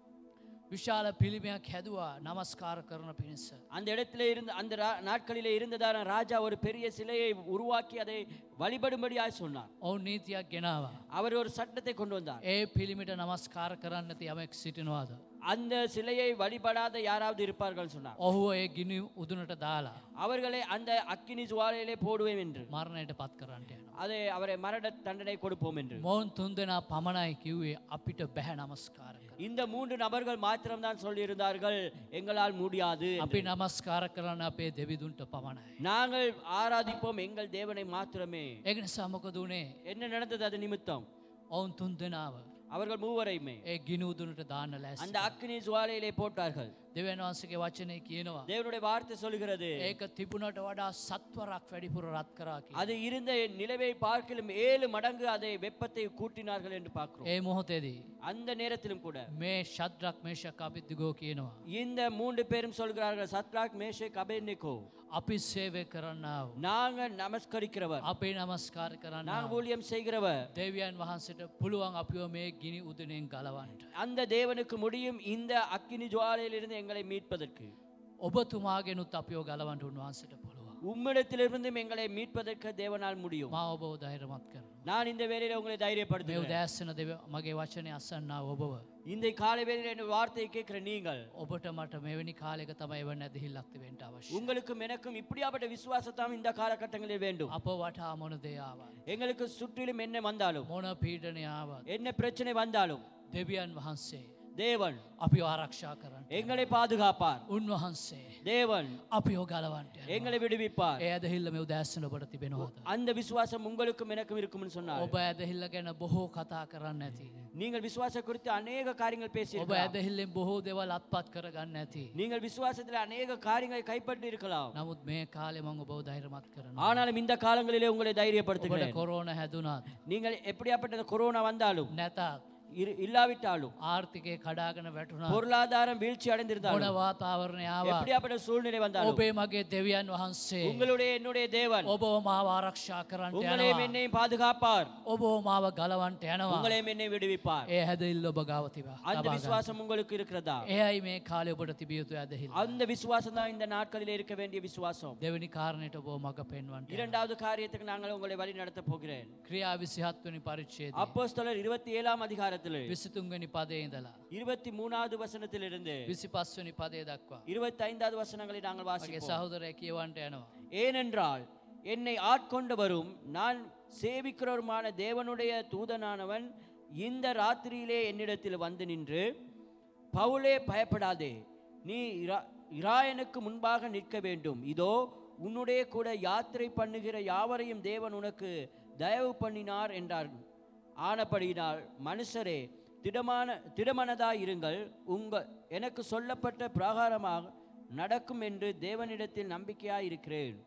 [SPEAKER 4] විශාල පිළිමයක් හැදවා නමස්කාර කරන පිණිස.
[SPEAKER 5] அந்த இடத்துல இருந்து அந்த ரா- நாட்களிலே இருந்ததான ராஜா ஒரு பெரிய சிலையை உருவாக்கி அதை வழிபடும்படியாய் சொன்னார்
[SPEAKER 4] ඔවුන් නීතියක් ගෙනවා.
[SPEAKER 5] அவர் ஒரு சட்டத்தை கொண்டு வந்தார்
[SPEAKER 4] ඒ පිළිමිට නමස්කාර කරන්න ඇති යමෙක් සිටිනවාද.
[SPEAKER 5] அந்த சிலையை வழிபடாத யாராவது இருப்பார்கள் சொன்னார்
[SPEAKER 4] ඔහු ඒ ගිනි උදුනට දාලා.
[SPEAKER 5] அவர்களை அந்த அக்கினி ஜுவாலையிலே போடுவேன் என்று
[SPEAKER 4] මරණයට පත් කරන්නට යනවා.
[SPEAKER 5] அதை அவரை மரண தண்டனை கொடுப்போம் என்று
[SPEAKER 4] මොවුන් තුන් දෙනා පමණයි කිව්වේ අපිට බැහැ නමස්කාර කර.
[SPEAKER 5] இந்த மூன்று நபர்கள் மாத்திரம்தான் சொல்லியிருந்தார்கள் எங்களால் முடியாது என்று.
[SPEAKER 4] අපි නමස්කාර කරන්න අපේ දෙවිදුන්ට පමණයි.
[SPEAKER 5] நாங்கள் ஆராதிப்போம் எங்கள் தேவனை மாத்திரமே
[SPEAKER 4] ඒක නිසා මොකද වුණේ
[SPEAKER 5] என்ன நடந்தது அது நிமித்தம்
[SPEAKER 4] ඔවුන් තුන් දෙනාව
[SPEAKER 5] அவர்கள் மூவரையுமே
[SPEAKER 4] ඒ ගිනි උදුනට දාන්න ලැස්.
[SPEAKER 5] அந்த அக்கினி ஜுவாலையிலே போட்டார்கள்
[SPEAKER 4] දෙවන් වහන්සගේ වචනය කියනවා.
[SPEAKER 5] தேவனுடைய வார்த்தை சொல்கிறது
[SPEAKER 4] ඒක තිබුණට වඩා සත්වරක් වැඩිපුර රත් කරාකි.
[SPEAKER 5] அது இருந்த நிலவை பார்க்கலும் ஏழு மடங்கு அதை வெப்பத்தை கூட்டினார்கள் என்று பார்க்கிறோம்
[SPEAKER 4] ඒ මොහොතේදී.
[SPEAKER 5] அந்த நேரத்திலும் கூட
[SPEAKER 4] මේ ශද්‍රක් මේශක් අපිද්දිගෝ කියනවා.
[SPEAKER 5] இந்த மூன்று பேரும் சொல்கிறார்கள் சத்ராக் மேஷேக் அபேத்நேகோ
[SPEAKER 4] අපි සේවය කරන්නාව.
[SPEAKER 5] நாங்க நமஸ்கரிக்கிறவர்
[SPEAKER 4] අපේ නමස්කාර කරන්න
[SPEAKER 5] நாங்க ஊழியம் செய்கிறவர்
[SPEAKER 4] දෙවියන් වහන්සට පුළුවන් අපිව මේ ගිනි උදනෙන් ගලවන්ට.
[SPEAKER 5] அந்த தேவனுக்கு முடியும் இந்த அக்கினி ஜுவாலையிலிருந்து எங்களை மீட்பதற்கு
[SPEAKER 4] ඔබතුමාගෙනුත් අපිෝ ගලවන්ට උන්වහන්සට පුළුවන්.
[SPEAKER 5] உம்மிடத்திலிருந்தும் எங்களை மீட்பதற்கு தேவனால் முடியும்
[SPEAKER 4] මා ඔබව දෛරමත් කරන.
[SPEAKER 5] நான் இந்த வேலையில உங்களை
[SPEAKER 4] මේ
[SPEAKER 5] தைரியப்படுத்துகிறேன்
[SPEAKER 4] උදෑස්සන දෙව මගේ වචනය අසන්නා ඔබව.
[SPEAKER 5] இந்த காலை வேளையில என் வார்த்தையை கேட்கிற நீங்கள்
[SPEAKER 4] ඔබට මට මෙවැනි කාලෙක තමයි එව නැදහිල්ලක්ති වෙන්ට අවශ්‍ය.
[SPEAKER 5] உங்களுக்கும் எனக்கும் இப்படியாப்பட்ட விசுவாசத்தாம் இந்த காலகட்டங்களில் வேண்டும்
[SPEAKER 4] අප වටා මොන දෙයාව.
[SPEAKER 5] எங்களுக்கு சுற்றிலும் என்ன வந்தாலும்
[SPEAKER 4] මොන පීඩනයාවත්.
[SPEAKER 5] என்ன பிரச்சனை வந்தாலும்
[SPEAKER 4] දෙවියන් වහන්සේ.
[SPEAKER 5] தேவன்
[SPEAKER 4] අපි ආරක්ෂා කරන්න.
[SPEAKER 5] எங்களை பாதுகாப்பார்
[SPEAKER 4] උන්වහන්සේ.
[SPEAKER 5] தேவன்
[SPEAKER 4] අපිෝ ගලවන්ට.
[SPEAKER 5] எங்களை விடுவிப்பார்
[SPEAKER 4] ඒ ඇදහිල්ල මෙ උදෑස්සන ඔබට තිබෙනවාද.
[SPEAKER 5] அந்த விசுவாசம் உங்களுக்கும் எனக்கும் இருக்கும்னு சொன்னார்
[SPEAKER 4] ඔබ ඇදහිල්ල ගැන බොහෝ කතා කරන්න ඇති.
[SPEAKER 5] நீங்கள் விசுவாச குறித்து அநேக காரியங்கள் பேசி
[SPEAKER 4] ඔබ ඇදහිල්ලෙන් බොහෝ දෙවල් අත්පත් කරගන්න ඇති.
[SPEAKER 5] நீங்கள் விசுவாசத்தில் அநேக காரியங்களை கைப்பற்றி இருக்கலாம்
[SPEAKER 4] නමුත් මේ කාලෙ මං ඔබව ධෛරමත් කරන.
[SPEAKER 5] ஆனாலும் இந்த காலங்களிலே உங்களை
[SPEAKER 4] ඔබට
[SPEAKER 5] தைரியப்படுத்துகிறேன்
[SPEAKER 4] කොරෝන හැදුනත්.
[SPEAKER 5] நீங்கள் எப்படியாப்பட்ட இந்த கொரோனா வந்தாலும்
[SPEAKER 4] නැතත්
[SPEAKER 5] இரு- இல்லாவிட்டாலும்
[SPEAKER 4] ආර්ථිකය කඩාගෙන වැටුණා
[SPEAKER 5] பொருளாதாரம் வீழ்ச்சி அடைந்திருந்தாலும்
[SPEAKER 4] මොන වාතාවරණයාව
[SPEAKER 5] எப்படியாப்பட்ட சூழ்நிலை வந்தாலும்
[SPEAKER 4] ඔබේ මගේ දෙවියන් වහන්සේ
[SPEAKER 5] உங்களுடைய என்னுடைய தேவன்
[SPEAKER 4] ඔබ මාව ආරක්ෂා කරන්නට
[SPEAKER 5] உங்களையும்
[SPEAKER 4] යනවා
[SPEAKER 5] என்னையும் பாதுகாப்பார்
[SPEAKER 4] ඔබ මාව ගලවන්ට යනවා
[SPEAKER 5] உங்களையும் என்னை விடுவிப்பார்
[SPEAKER 4] ඒ හැදඉල් ඔබ ගවතිවා
[SPEAKER 5] அந்த விசுவாசம் உங்களுக்கு இருக்கிறதா
[SPEAKER 4] එයයි මේ කාලය ඔබට තිබියයුතු ඇදහිල්
[SPEAKER 5] அந்த விசுவாசம் தான் இந்த நாட்களில் இருக்க வேண்டிய விசுவாசம்
[SPEAKER 4] දෙවැනි කාරණයට ඔබ මඟ පෙන්වන්ට
[SPEAKER 5] இரண்டாவது காரியத்துக்கு நாங்கள் உங்களை வழி நடத்த போகிறேன்
[SPEAKER 4] ක්‍රියා විසිහත්වනි පරිච්චේද
[SPEAKER 5] அப்போஸ்தலர் இருபத்தி ஏழாம் அதிகாரத்தில்
[SPEAKER 4] විසිතුන්ගනි පදේ ඉඳලා
[SPEAKER 5] இருபத்தி மூணாவது வசனத்திலிருந்து
[SPEAKER 4] විසි පස්වනි පදේ දක්වා
[SPEAKER 5] இருபத்தி ஐந்தாவது வசனங்களை நாங்கள்
[SPEAKER 4] මගේ
[SPEAKER 5] வாசிப்போம்
[SPEAKER 4] සහෝදරය කියවන්ට යනවා
[SPEAKER 5] ஏனென்றால் என்னை ஆட்கொண்டவரும் நான் சேவிக்கிறவருமான தேவனுடைய தூதனானவன் இந்த ராத்திரியிலே என்னிடத்தில் வந்து நின்று பவுலே பயப்படாதே நீ இரா- இராயனுக்கு முன்பாக நிற்க வேண்டும் இதோ உன்னுடைய கூட யாத்திரை பண்ணுகிற யாவரையும் தேவன் உனக்கு தயவு பண்ணினார் என்றார் ஆனபடியினால் மனுஷரே திடமான திடமனதாயிருங்கள் உங்க எனக்கு சொல்லப்பட்ட பிரகாரமாக நடக்கும் என்று தேவனிடத்தில் நம்பிக்கையாயிருக்கிறேன்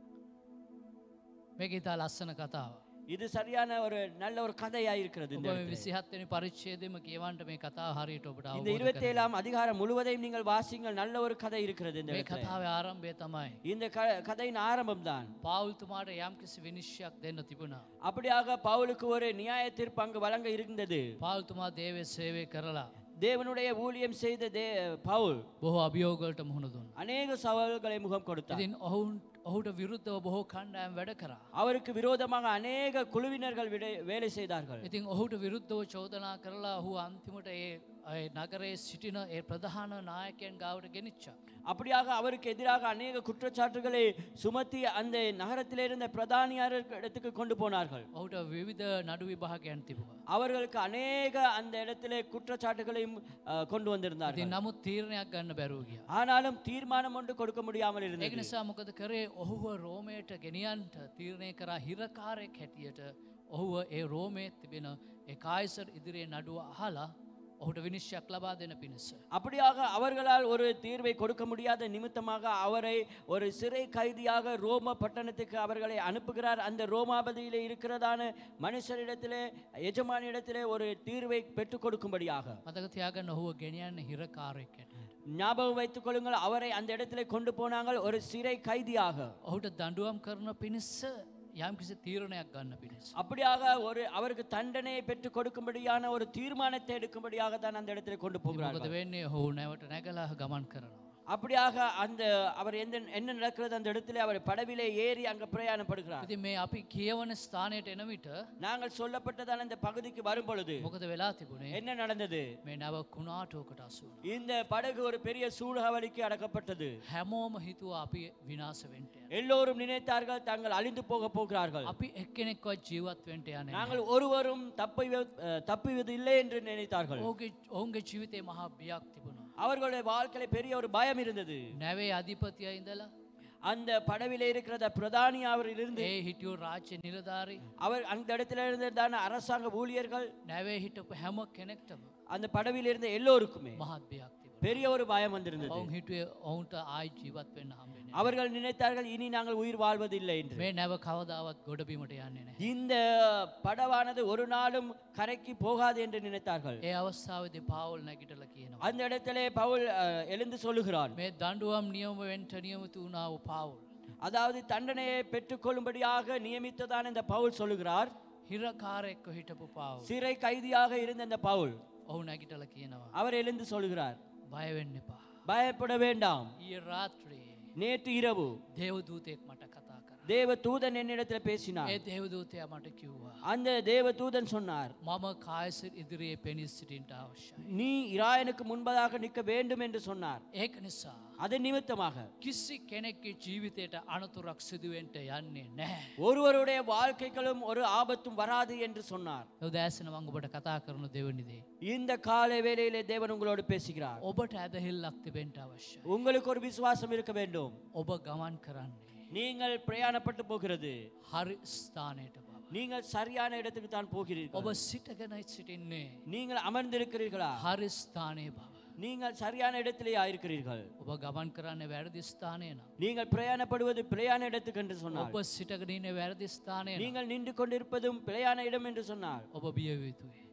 [SPEAKER 4] මේක ඉතා ලස්සන කතාව
[SPEAKER 5] இது சரியான ஒரு நல்ல ஒரு கதையாயிருக்கிறது இந்த
[SPEAKER 4] ඔබ
[SPEAKER 5] இடத்துல.
[SPEAKER 4] විසිහත්වනි පරිච්චේදම කියවන්ට මේ කතාව හරියට ඔබට
[SPEAKER 5] இந்த
[SPEAKER 4] අවබෝධ
[SPEAKER 5] இருபத்தி
[SPEAKER 4] කරගන්න.
[SPEAKER 5] ஏழாம் அதிகாரம் முழுவதையும் நீங்கள் வாசிங்கள் நல்ல ஒரு கதை இருக்கிறது இந்த
[SPEAKER 4] මේ
[SPEAKER 5] இடத்துல.
[SPEAKER 4] කතාව ආරම්භය තමයි
[SPEAKER 5] இந்த க- கதையின் ஆரம்பம் தான்
[SPEAKER 4] පාවුල්තුමාට යම් කිසි විනිශ්යක් දෙන්න තිබුණා
[SPEAKER 5] அப்படியாக பவுலுக்கு ஒரு நியாய தீர்ப்பு அங்கு வழங்க இருந்தது
[SPEAKER 4] පාවුල්තුමා දේවය සේවය කරලා
[SPEAKER 5] தேவனுடைய ஊழியம் செய்த தே பவுல்
[SPEAKER 4] බොහෝ අභියෝගලට මුහුණ දුන්න.
[SPEAKER 5] அநேக சவால்களை முகம் கொடுத்தார்
[SPEAKER 4] ඉතින් ඔවුන් ඔහුට විරුද්ධව බොහෝ කණ්ඩායම් වැඩ කරා.
[SPEAKER 5] அவருக்கு விரோதமாக அநேக குழுவினர்கள் விடை- வேலை செய்தார்கள்
[SPEAKER 4] ඉතින් ඔහුට විරුද්ධව චෝදනා කරලා ඔහු අන්තිමට ඒ ඒ නගරේ සිටින ඒ ප්‍රධාන නායකයන් ගාවට ගෙනනිච්චා.
[SPEAKER 5] அப்படியாக அவருக்கு எதிராக அநேக குற்றச்சாட்டுகளை சுமத்தி அந்த நகரத்தில் இருந்த பிரதானியார் இடத்துக்கு கொண்டு போனார்கள்
[SPEAKER 4] ඔහුට විවිධ නඩු විභාගයන් තිබවා.
[SPEAKER 5] அவர்களுக்கு அநேக அந்த இடத்திலே குற்றச்சாட்டுகளையும் அஹ், கொண்டு வந்திருந்தார்கள்
[SPEAKER 4] ඉතින් නමුත් තීරණයක් ගන්න බැරුව ගිය.
[SPEAKER 5] ஆனாலும் தீர்மானம் ஒன்று கொடுக்க முடியாமல்
[SPEAKER 4] ඒක
[SPEAKER 5] இருந்தது
[SPEAKER 4] නිසා මොකද කරේ ඔහුව රෝමයට ගෙනියන්ට තීරණය කරා හිරකාරෙක් හැටියට ඔහුව ඒ රෝමේ තිබෙන ඒ කායිසර් ඉදිරියේ නඩුව අහලා ඔහුට විනිශ්යක් ලබා දෙන පිණිස.
[SPEAKER 5] அப்படியாக அவர்களால் ஒரு தீர்வை கொடுக்க முடியாத நிமித்தமாக அவரை ஒரு சிறை கைதியாக ரோம பட்டணத்துக்கு அவர்களை அனுப்புகிறார் அந்த ரோமாபதியிலே இருக்கிறதான மனுஷரிடத்திலே எஜமானிடத்திலே ஒரு தீர்வை பெற்றுக் கொடுக்கும்படியாக
[SPEAKER 4] මතක තියාගන්න ඔහුව ගෙනියන්න හිරකාරෙක් හැටියට.
[SPEAKER 5] ஞாபகம் வைத்துக் கொள்ளுங்கள் அவரை அந்த இடத்திலே கொண்டு போனாங்கள் ஒரு சிறை கைதியாக
[SPEAKER 4] ඔහුට දඩුවම් කරන පිණිස්ස යම් කිසි තීරණයක් ගන්න පිණිස.
[SPEAKER 5] அப்படியாக ஒரு அவருக்கு தண்டனையை பெற்றுக் கொடுக்கும்படியான ஒரு தீர்மானத்தை எடுக்கும்படியாக தான் அந்த இடத்திலே கொண்டு
[SPEAKER 4] මොකද
[SPEAKER 5] போகிறார்கள்
[SPEAKER 4] වෙන්නේ ඔහු නැවට නැගලා ගමන් කරනවා.
[SPEAKER 5] அப்படியாக அந்த அவர் எந்த என்ன நடக்கிறது அந்த இடத்திலே அவர் படவிலே ஏறி அங்க பிரயாணப்படுகிறார்
[SPEAKER 4] ඉතින් මේ අපි කියවන ස්ථානයට එන විට
[SPEAKER 5] நாங்கள் சொல்லப்பட்டதான இந்த பகுதிக்கு வரும் பொழுது
[SPEAKER 4] මොකද වෙලා තිබුණේ
[SPEAKER 5] என்ன நடந்தது
[SPEAKER 4] මේ නැව කුණාටෝකට අසුන.
[SPEAKER 5] இந்த படகு ஒரு பெரிய சூழவலிக்கு அடக்கப்பட்டது
[SPEAKER 4] හැමෝම හිතුව අපි විනාස වෙන්ට.
[SPEAKER 5] எல்லோரும் நினைத்தார்கள் தாங்கள் அழிந்து போக போகிறார்கள்
[SPEAKER 4] අපි එක්කෙනෙක්වත් ජීවත් වෙන්ට යන.
[SPEAKER 5] நாங்கள் ஒருவரும் தப்பி தப்புவது இல்லை என்று நினைத்தார்கள்
[SPEAKER 4] ඕගේ ඔවුන්ගේ ජීවිතේ මහා බියක් තිබුණා.
[SPEAKER 5] அவர்களுடைய வாழ்க்கையில பெரிய ஒரு பயம் இருந்தது
[SPEAKER 4] නැවේ අධිපතිය ඉඳලා
[SPEAKER 5] அந்த படவிலே இருக்கிற பிரதானி அவரில் இருந்து
[SPEAKER 4] ඒ හිටියෝ රාජ්‍ය නිලධාරී
[SPEAKER 5] அவர் அந்த இடத்துல இருந்ததான அரசாங்க ஊழியர்கள்
[SPEAKER 4] නැවේ හිටපු හැම කෙනෙක්ටම
[SPEAKER 5] அந்த படவில் இருந்த எல்லோருக்குமே
[SPEAKER 4] මහත් බියක් තිබුණ.
[SPEAKER 5] பெரிய ஒரு பயம் வந்திருந்தது
[SPEAKER 4] ඔවුන් හිටුවේ ඔවුන්ට ආයි ජීවත් වෙන්න හම්බෙන.
[SPEAKER 5] அவர்கள் நினைத்தார்கள் இனி நாங்கள் உயிர் வாழ்வதில்லை என்று
[SPEAKER 4] මේ නැව කවදාවත් ගොඩබීමට යන්නේ නැහැ.
[SPEAKER 5] இந்த படவானது ஒரு நாளும் கரைக்கு போகாது என்று நினைத்தார்கள்
[SPEAKER 4] ඒ අවස්ථාවද පාවුල් නැගිටල කියනවා.
[SPEAKER 5] அந்த இடத்திலே பவுல் அஹ், எழுந்து சொல்லுகிறான்
[SPEAKER 4] මේ දඩුවම් නියම වෙන්ට නියමතු වුණාව පාවුල්.
[SPEAKER 5] அதாவது தண்டனையை பெற்றுக்கொள்ளும்படியாக நியமித்ததான இந்த பவுல் சொல்லுகிறார்
[SPEAKER 4] හිරකාරෙක්ව හිටපු පාවුල්.
[SPEAKER 5] சிறை கைதியாக இருந்த இந்த பவுல்
[SPEAKER 4] ඔහු නැගිටල කියනවා.
[SPEAKER 5] அவர் எழுந்து சொல்லுகிறார்
[SPEAKER 4] බයවෙන්න එපා.
[SPEAKER 5] பயப்பட வேண்டாம்
[SPEAKER 4] ඊය රාත්‍රයේ
[SPEAKER 5] நேற்று இரவு
[SPEAKER 4] දේවදූතයෙක් මට කතා කර.
[SPEAKER 5] தேவ தூதன் என்னிடத்தில் பேசினார்
[SPEAKER 4] ඒ දේවදූතය මට කිව්වා.
[SPEAKER 5] அந்த தேவ தூதன் சொன்னார்
[SPEAKER 4] මම කායසිර ඉදිරියේ පෙනිස් සිටින්ට අවශ්‍යයි.
[SPEAKER 5] நீ இராயனுக்கு முன்பதாக நிற்க வேண்டும் என்று சொன்னார்
[SPEAKER 4] ඒක නිසා.
[SPEAKER 5] அது நிமித்தமாக
[SPEAKER 4] කිසි කෙනෙක්ගේ ජීවිතයට අනතුරක් සිදුවෙන්ට යන්නේ නැහැ.
[SPEAKER 5] ஒருவருடைய வாழ்க்கைகளும் ஒரு ஆபத்தும் வராது என்று சொன்னார்
[SPEAKER 4] උදෑසන මංගොබට කතා කරනු දෙවනිදේ.
[SPEAKER 5] இந்த காலை வேளையிலே தேவன் உங்களோடு பேசுகிறார்
[SPEAKER 4] ඔබට ඇදහිල්ලක් තිබෙන්ට අවශ්‍ය.
[SPEAKER 5] உங்களுக்கு ஒரு விசுவாசம் இருக்க வேண்டும்
[SPEAKER 4] ඔබ ගමන් කරන්නේ.
[SPEAKER 5] நீங்கள் பிரயாணப்பட்டு போகிறது
[SPEAKER 4] හරි ස්ථානයට බව.
[SPEAKER 5] நீங்கள் சரியான இடத்துக்கு தான் போகிறீர்கள்
[SPEAKER 4] ඔබ සිටගෙනයි සිටින්නේ.
[SPEAKER 5] நீங்கள் அமர்ந்திருக்கிறீர்களா
[SPEAKER 4] හරි ස්ථානය බව.
[SPEAKER 5] நீங்கள் சரியான இடத்திலேயா இருக்கிறீர்கள்
[SPEAKER 4] ඔබ ගමන් කරන්න වැරදි ස්ථානය නම්.
[SPEAKER 5] நீங்கள் பிரயாணப்படுவது பிழையான இடத்துக்கு என்று சொன்னார்
[SPEAKER 4] ඔබ සිටගෙනන වැරදි ස්ථානය නම්
[SPEAKER 5] நீங்கள் நின்று கொண்டிருப்பதும் பிழையான இடம் என்று சொன்னார்
[SPEAKER 4] ඔබ බියවිතුයි.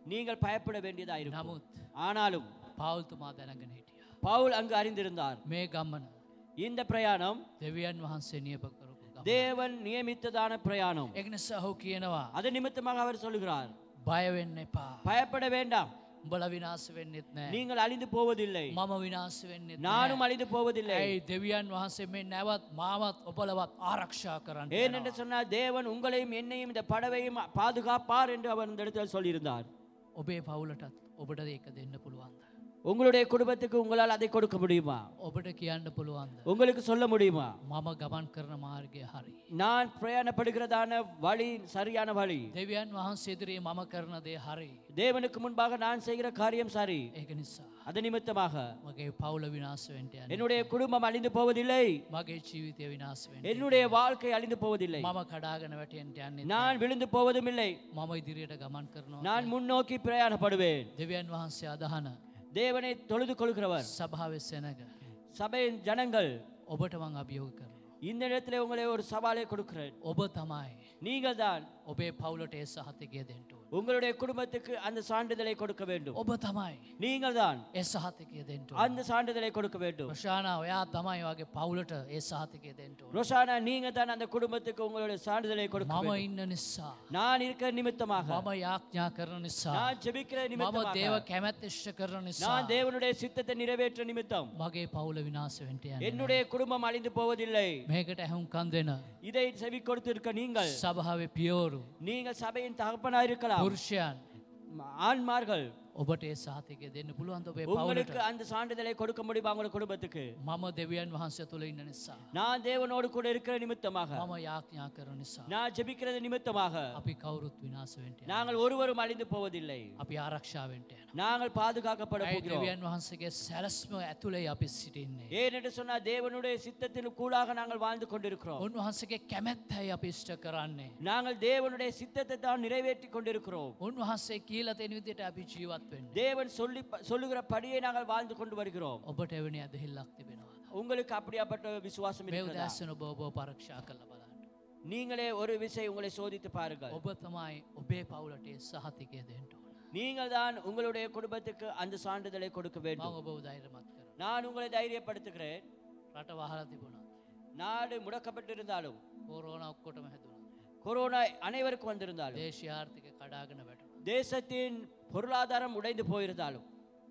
[SPEAKER 5] நீங்கள் பயப்பட வேண்டியதா இருக்கும்
[SPEAKER 4] නමුත්
[SPEAKER 5] ஆனாலும்
[SPEAKER 4] පවුල්තුමා දැනගෙන හිටියා.
[SPEAKER 5] பவுல் அங்கு அறிந்திருந்தார்
[SPEAKER 4] මේ ගමන
[SPEAKER 5] இந்த பிரயாணம்
[SPEAKER 4] දෙවියන් වහන්සේ නියප කරපු ගමන.
[SPEAKER 5] தேவன் நியமித்ததான பிரயாணம்
[SPEAKER 4] එක් නිසා ඔහු කියනවා
[SPEAKER 5] அது நிமித்தமாக அவர் சொல்லுகிறார்
[SPEAKER 4] බයවෙන්න එපා.
[SPEAKER 5] பயப்பட வேண்டாம்
[SPEAKER 4] උඹල විනාස වෙන්නෙත් නෑ.
[SPEAKER 5] நீங்கள் அழிந்து போவதில்லை
[SPEAKER 4] මම විනාස වෙන්නෙත්
[SPEAKER 5] நானும்
[SPEAKER 4] නෑ.
[SPEAKER 5] அழிந்து போவதில்லை
[SPEAKER 4] ඇයි දෙවියන් වහන්සේ මේ නැවත් මාවත් ඔබලවත් ආරක්ෂා කරන්න.
[SPEAKER 5] ஏன் என்று சொன்னால் தேவன் உங்களையும் என்னையும் இந்த படவையும் பாதுகாப்பார் என்று அவர் இந்த இடத்தில் சொல்லியிருந்தார்
[SPEAKER 4] ඔබේ පවුලටත් ඔබට ඒක දෙන්න පුළුවන්ද.
[SPEAKER 5] உங்களுடைய குடும்பத்துக்கு உங்களால் அதை கொடுக்க முடியுமா
[SPEAKER 4] ඔබට කියන්න පුළුවන්ද.
[SPEAKER 5] உங்களுக்கு சொல்ல முடியுமா
[SPEAKER 4] මම ගමන් කරන මාර්ගය හරි.
[SPEAKER 5] நான் பிரயாணப்படுகிறதான வழி சரியான வழி
[SPEAKER 4] දෙවියන් වහන්සේ ඉදිරියේ මම කරන දේ හරි.
[SPEAKER 5] தேவனுக்கு முன்பாக நான் செய்கிற காரியம் சரி
[SPEAKER 4] ඒක නිසා.
[SPEAKER 5] அது நிமித்தமாக
[SPEAKER 4] මගේ පවුල විනාසවෙන්ට යන්න.
[SPEAKER 5] என்னுடைய குடும்பம் அழிந்து போவதில்லை
[SPEAKER 4] මගේ ජීවිතය විනාසවෙන්.
[SPEAKER 5] என்னுடைய வாழ்க்கை அழிந்து போவதில்லை
[SPEAKER 4] මම කඩාගෙන වැටෙන්ට යන්නේ.
[SPEAKER 5] நான் விழுந்து போவதும் இல்லை
[SPEAKER 4] මම ඉදිරියට ගමන් කරනවා.
[SPEAKER 5] நான் முன்னோக்கி பிரயாணப்படுவேன்
[SPEAKER 4] දෙවියන් වහන්සේ අදහන
[SPEAKER 5] தேவனை தொழுது கொள்கிறவர்
[SPEAKER 4] සභාව සෙනග.
[SPEAKER 5] சபையின் ஜனங்கள்
[SPEAKER 4] ඔබට මං අභියෝග කරනවා.
[SPEAKER 5] இந்த இடத்துல உங்களை ஒரு சவாலை கொடுக்கிறேன்
[SPEAKER 4] ඔබ තමයි
[SPEAKER 5] நீங்கள் தான்
[SPEAKER 4] ඔබේ පවුලට ඒ සහතිකය දෙන්ටුව.
[SPEAKER 5] உங்களுடைய குடும்பத்துக்கு அந்த சான்றிதழை கொடுக்க வேண்டும்
[SPEAKER 4] ඔබ තමයි
[SPEAKER 5] நீங்கள் தான்
[SPEAKER 4] ඒ සහතිකය දෙන්ටුව.
[SPEAKER 5] அந்த சான்றிதழை கொடுக்க வேண்டும்
[SPEAKER 4] ප්‍රශාන ඔයා තමයි වගේ පවුලට ඒ සහතිකය දෙන්ටුව.
[SPEAKER 5] ரோஷானா நீங்க தான் அந்த குடும்பத்துக்கு உங்களுடைய சான்றிதழை கொடுக்க
[SPEAKER 4] මම
[SPEAKER 5] வேண்டும்
[SPEAKER 4] ඉන්න නිසා.
[SPEAKER 5] நான் இருக்கிற நிமித்தமாக
[SPEAKER 4] මම යාඥා කරන නිසා.
[SPEAKER 5] நான் ஜெபிக்கிற
[SPEAKER 4] මම දේව
[SPEAKER 5] நிமித்தமாக
[SPEAKER 4] කැමැත් ඉෂ්ට කරන නිසා.
[SPEAKER 5] நான் தேவனுடைய சித்தத்தை நிறைவேற்ற நிமித்தம்
[SPEAKER 4] මගේ පවුල විනාස වෙන්ට යන්න.
[SPEAKER 5] என்னுடைய குடும்பம் அழிந்து போவதில்லை
[SPEAKER 4] මේකට ඇහුම්කන් දෙන.
[SPEAKER 5] இதை செவி கொடுத்திருக்க நீங்கள்
[SPEAKER 4] සභාව පියෝරු.
[SPEAKER 5] நீங்கள் சபையின் தகப்பனா இருக்கலாம்
[SPEAKER 4] පුරුෂයන්
[SPEAKER 5] ஆண்மார்கள்
[SPEAKER 4] ඔබට ඒ සාතිකය දෙන්න පුළුවන් ඔබේ පවුලට.
[SPEAKER 5] உங்களுக்கு அந்த சான்றிதழை கொடுக்க முடியுமா உங்க குடும்பத்துக்கு
[SPEAKER 4] මම දෙවියන් වහන්සේ තුළ ඉන්න නිසා.
[SPEAKER 5] நான் தேவனோடு கூட இருக்கிற நிமித்தமாக
[SPEAKER 4] මම යාඥා කරන නිසා.
[SPEAKER 5] நான் ஜெபிக்கிறது நிமித்தமாக
[SPEAKER 4] අපි කවුරුත් විනාස වෙන්ට.
[SPEAKER 5] நாங்கள் ஒருவரும் அழிந்து போவதில்லை
[SPEAKER 4] අපි ආරක්ෂාවෙන්ට යන.
[SPEAKER 5] நாங்கள் பாதுகாக்கப்பட
[SPEAKER 4] ඇයි
[SPEAKER 5] போகிறோம்
[SPEAKER 4] දෙවියන් වහන්සේගේ සැලස්ම ඇතුළේ අපි සිටින්නේ.
[SPEAKER 5] ஏன் என்று சொன்னால் தேவனுடைய சித்தத்தின் கூடாக நாங்கள் வாழ்ந்து கொண்டிருக்கிறோம்
[SPEAKER 4] උන්වහන්සේගේ කැමැත්තයි අපි ඉෂ්ට කරන්නේ.
[SPEAKER 5] நாங்கள் தேவனுடைய சித்தத்தை தான் நிறைவேற்றி கொண்டிருக்கிறோம்
[SPEAKER 4] උන්වහන්සේ කියල තෙන විදිට අපි ජීවත් වෙන්න.
[SPEAKER 5] தேவன் சொல்லி சொல்லுகிற படியை நாங்கள் வாழ்ந்து கொண்டு வருகிறோம்
[SPEAKER 4] ඔබට එවැනි ඇදහිල්ලක් තිබෙනවා.
[SPEAKER 5] உங்களுக்கு அப்படியாப்பட்ட விசுவாசம்
[SPEAKER 4] මේ
[SPEAKER 5] இருக்கிறதா?
[SPEAKER 4] උදැස්සන ඔබ ඔබ පරක්ෂා කළ බලන්න.
[SPEAKER 5] நீங்களே ஒரு விசை உங்களை சோதித்து பாருங்கள்
[SPEAKER 4] ඔබ තමයි ඔබේ පවුලට ඒ සහතිකය දෙන්නට ඕන.
[SPEAKER 5] நீங்கள் தான் உங்களுடைய குடும்பத்துக்கு அந்த சான்றிதழை கொடுக்க
[SPEAKER 4] මං
[SPEAKER 5] வேண்டும்
[SPEAKER 4] ඔබ ධෛර්යමත් කර.
[SPEAKER 5] நான் உங்களை தைரியப்படுத்துகிறேன்
[SPEAKER 4] රට වහලා තිබුණා.
[SPEAKER 5] நாடு முடக்கப்பட்டிருந்தாலும்
[SPEAKER 4] කෝරෝණ ඔක්කොටම හැදුණා.
[SPEAKER 5] கொரோனா அனைவருக்கும் வந்திருந்தாலும்
[SPEAKER 4] දේශ ආර්ථික කඩාගෙන වැටුණා.
[SPEAKER 5] தேசத்தின் பொருளாதாரம் உடைந்து போயிருந்தாலும்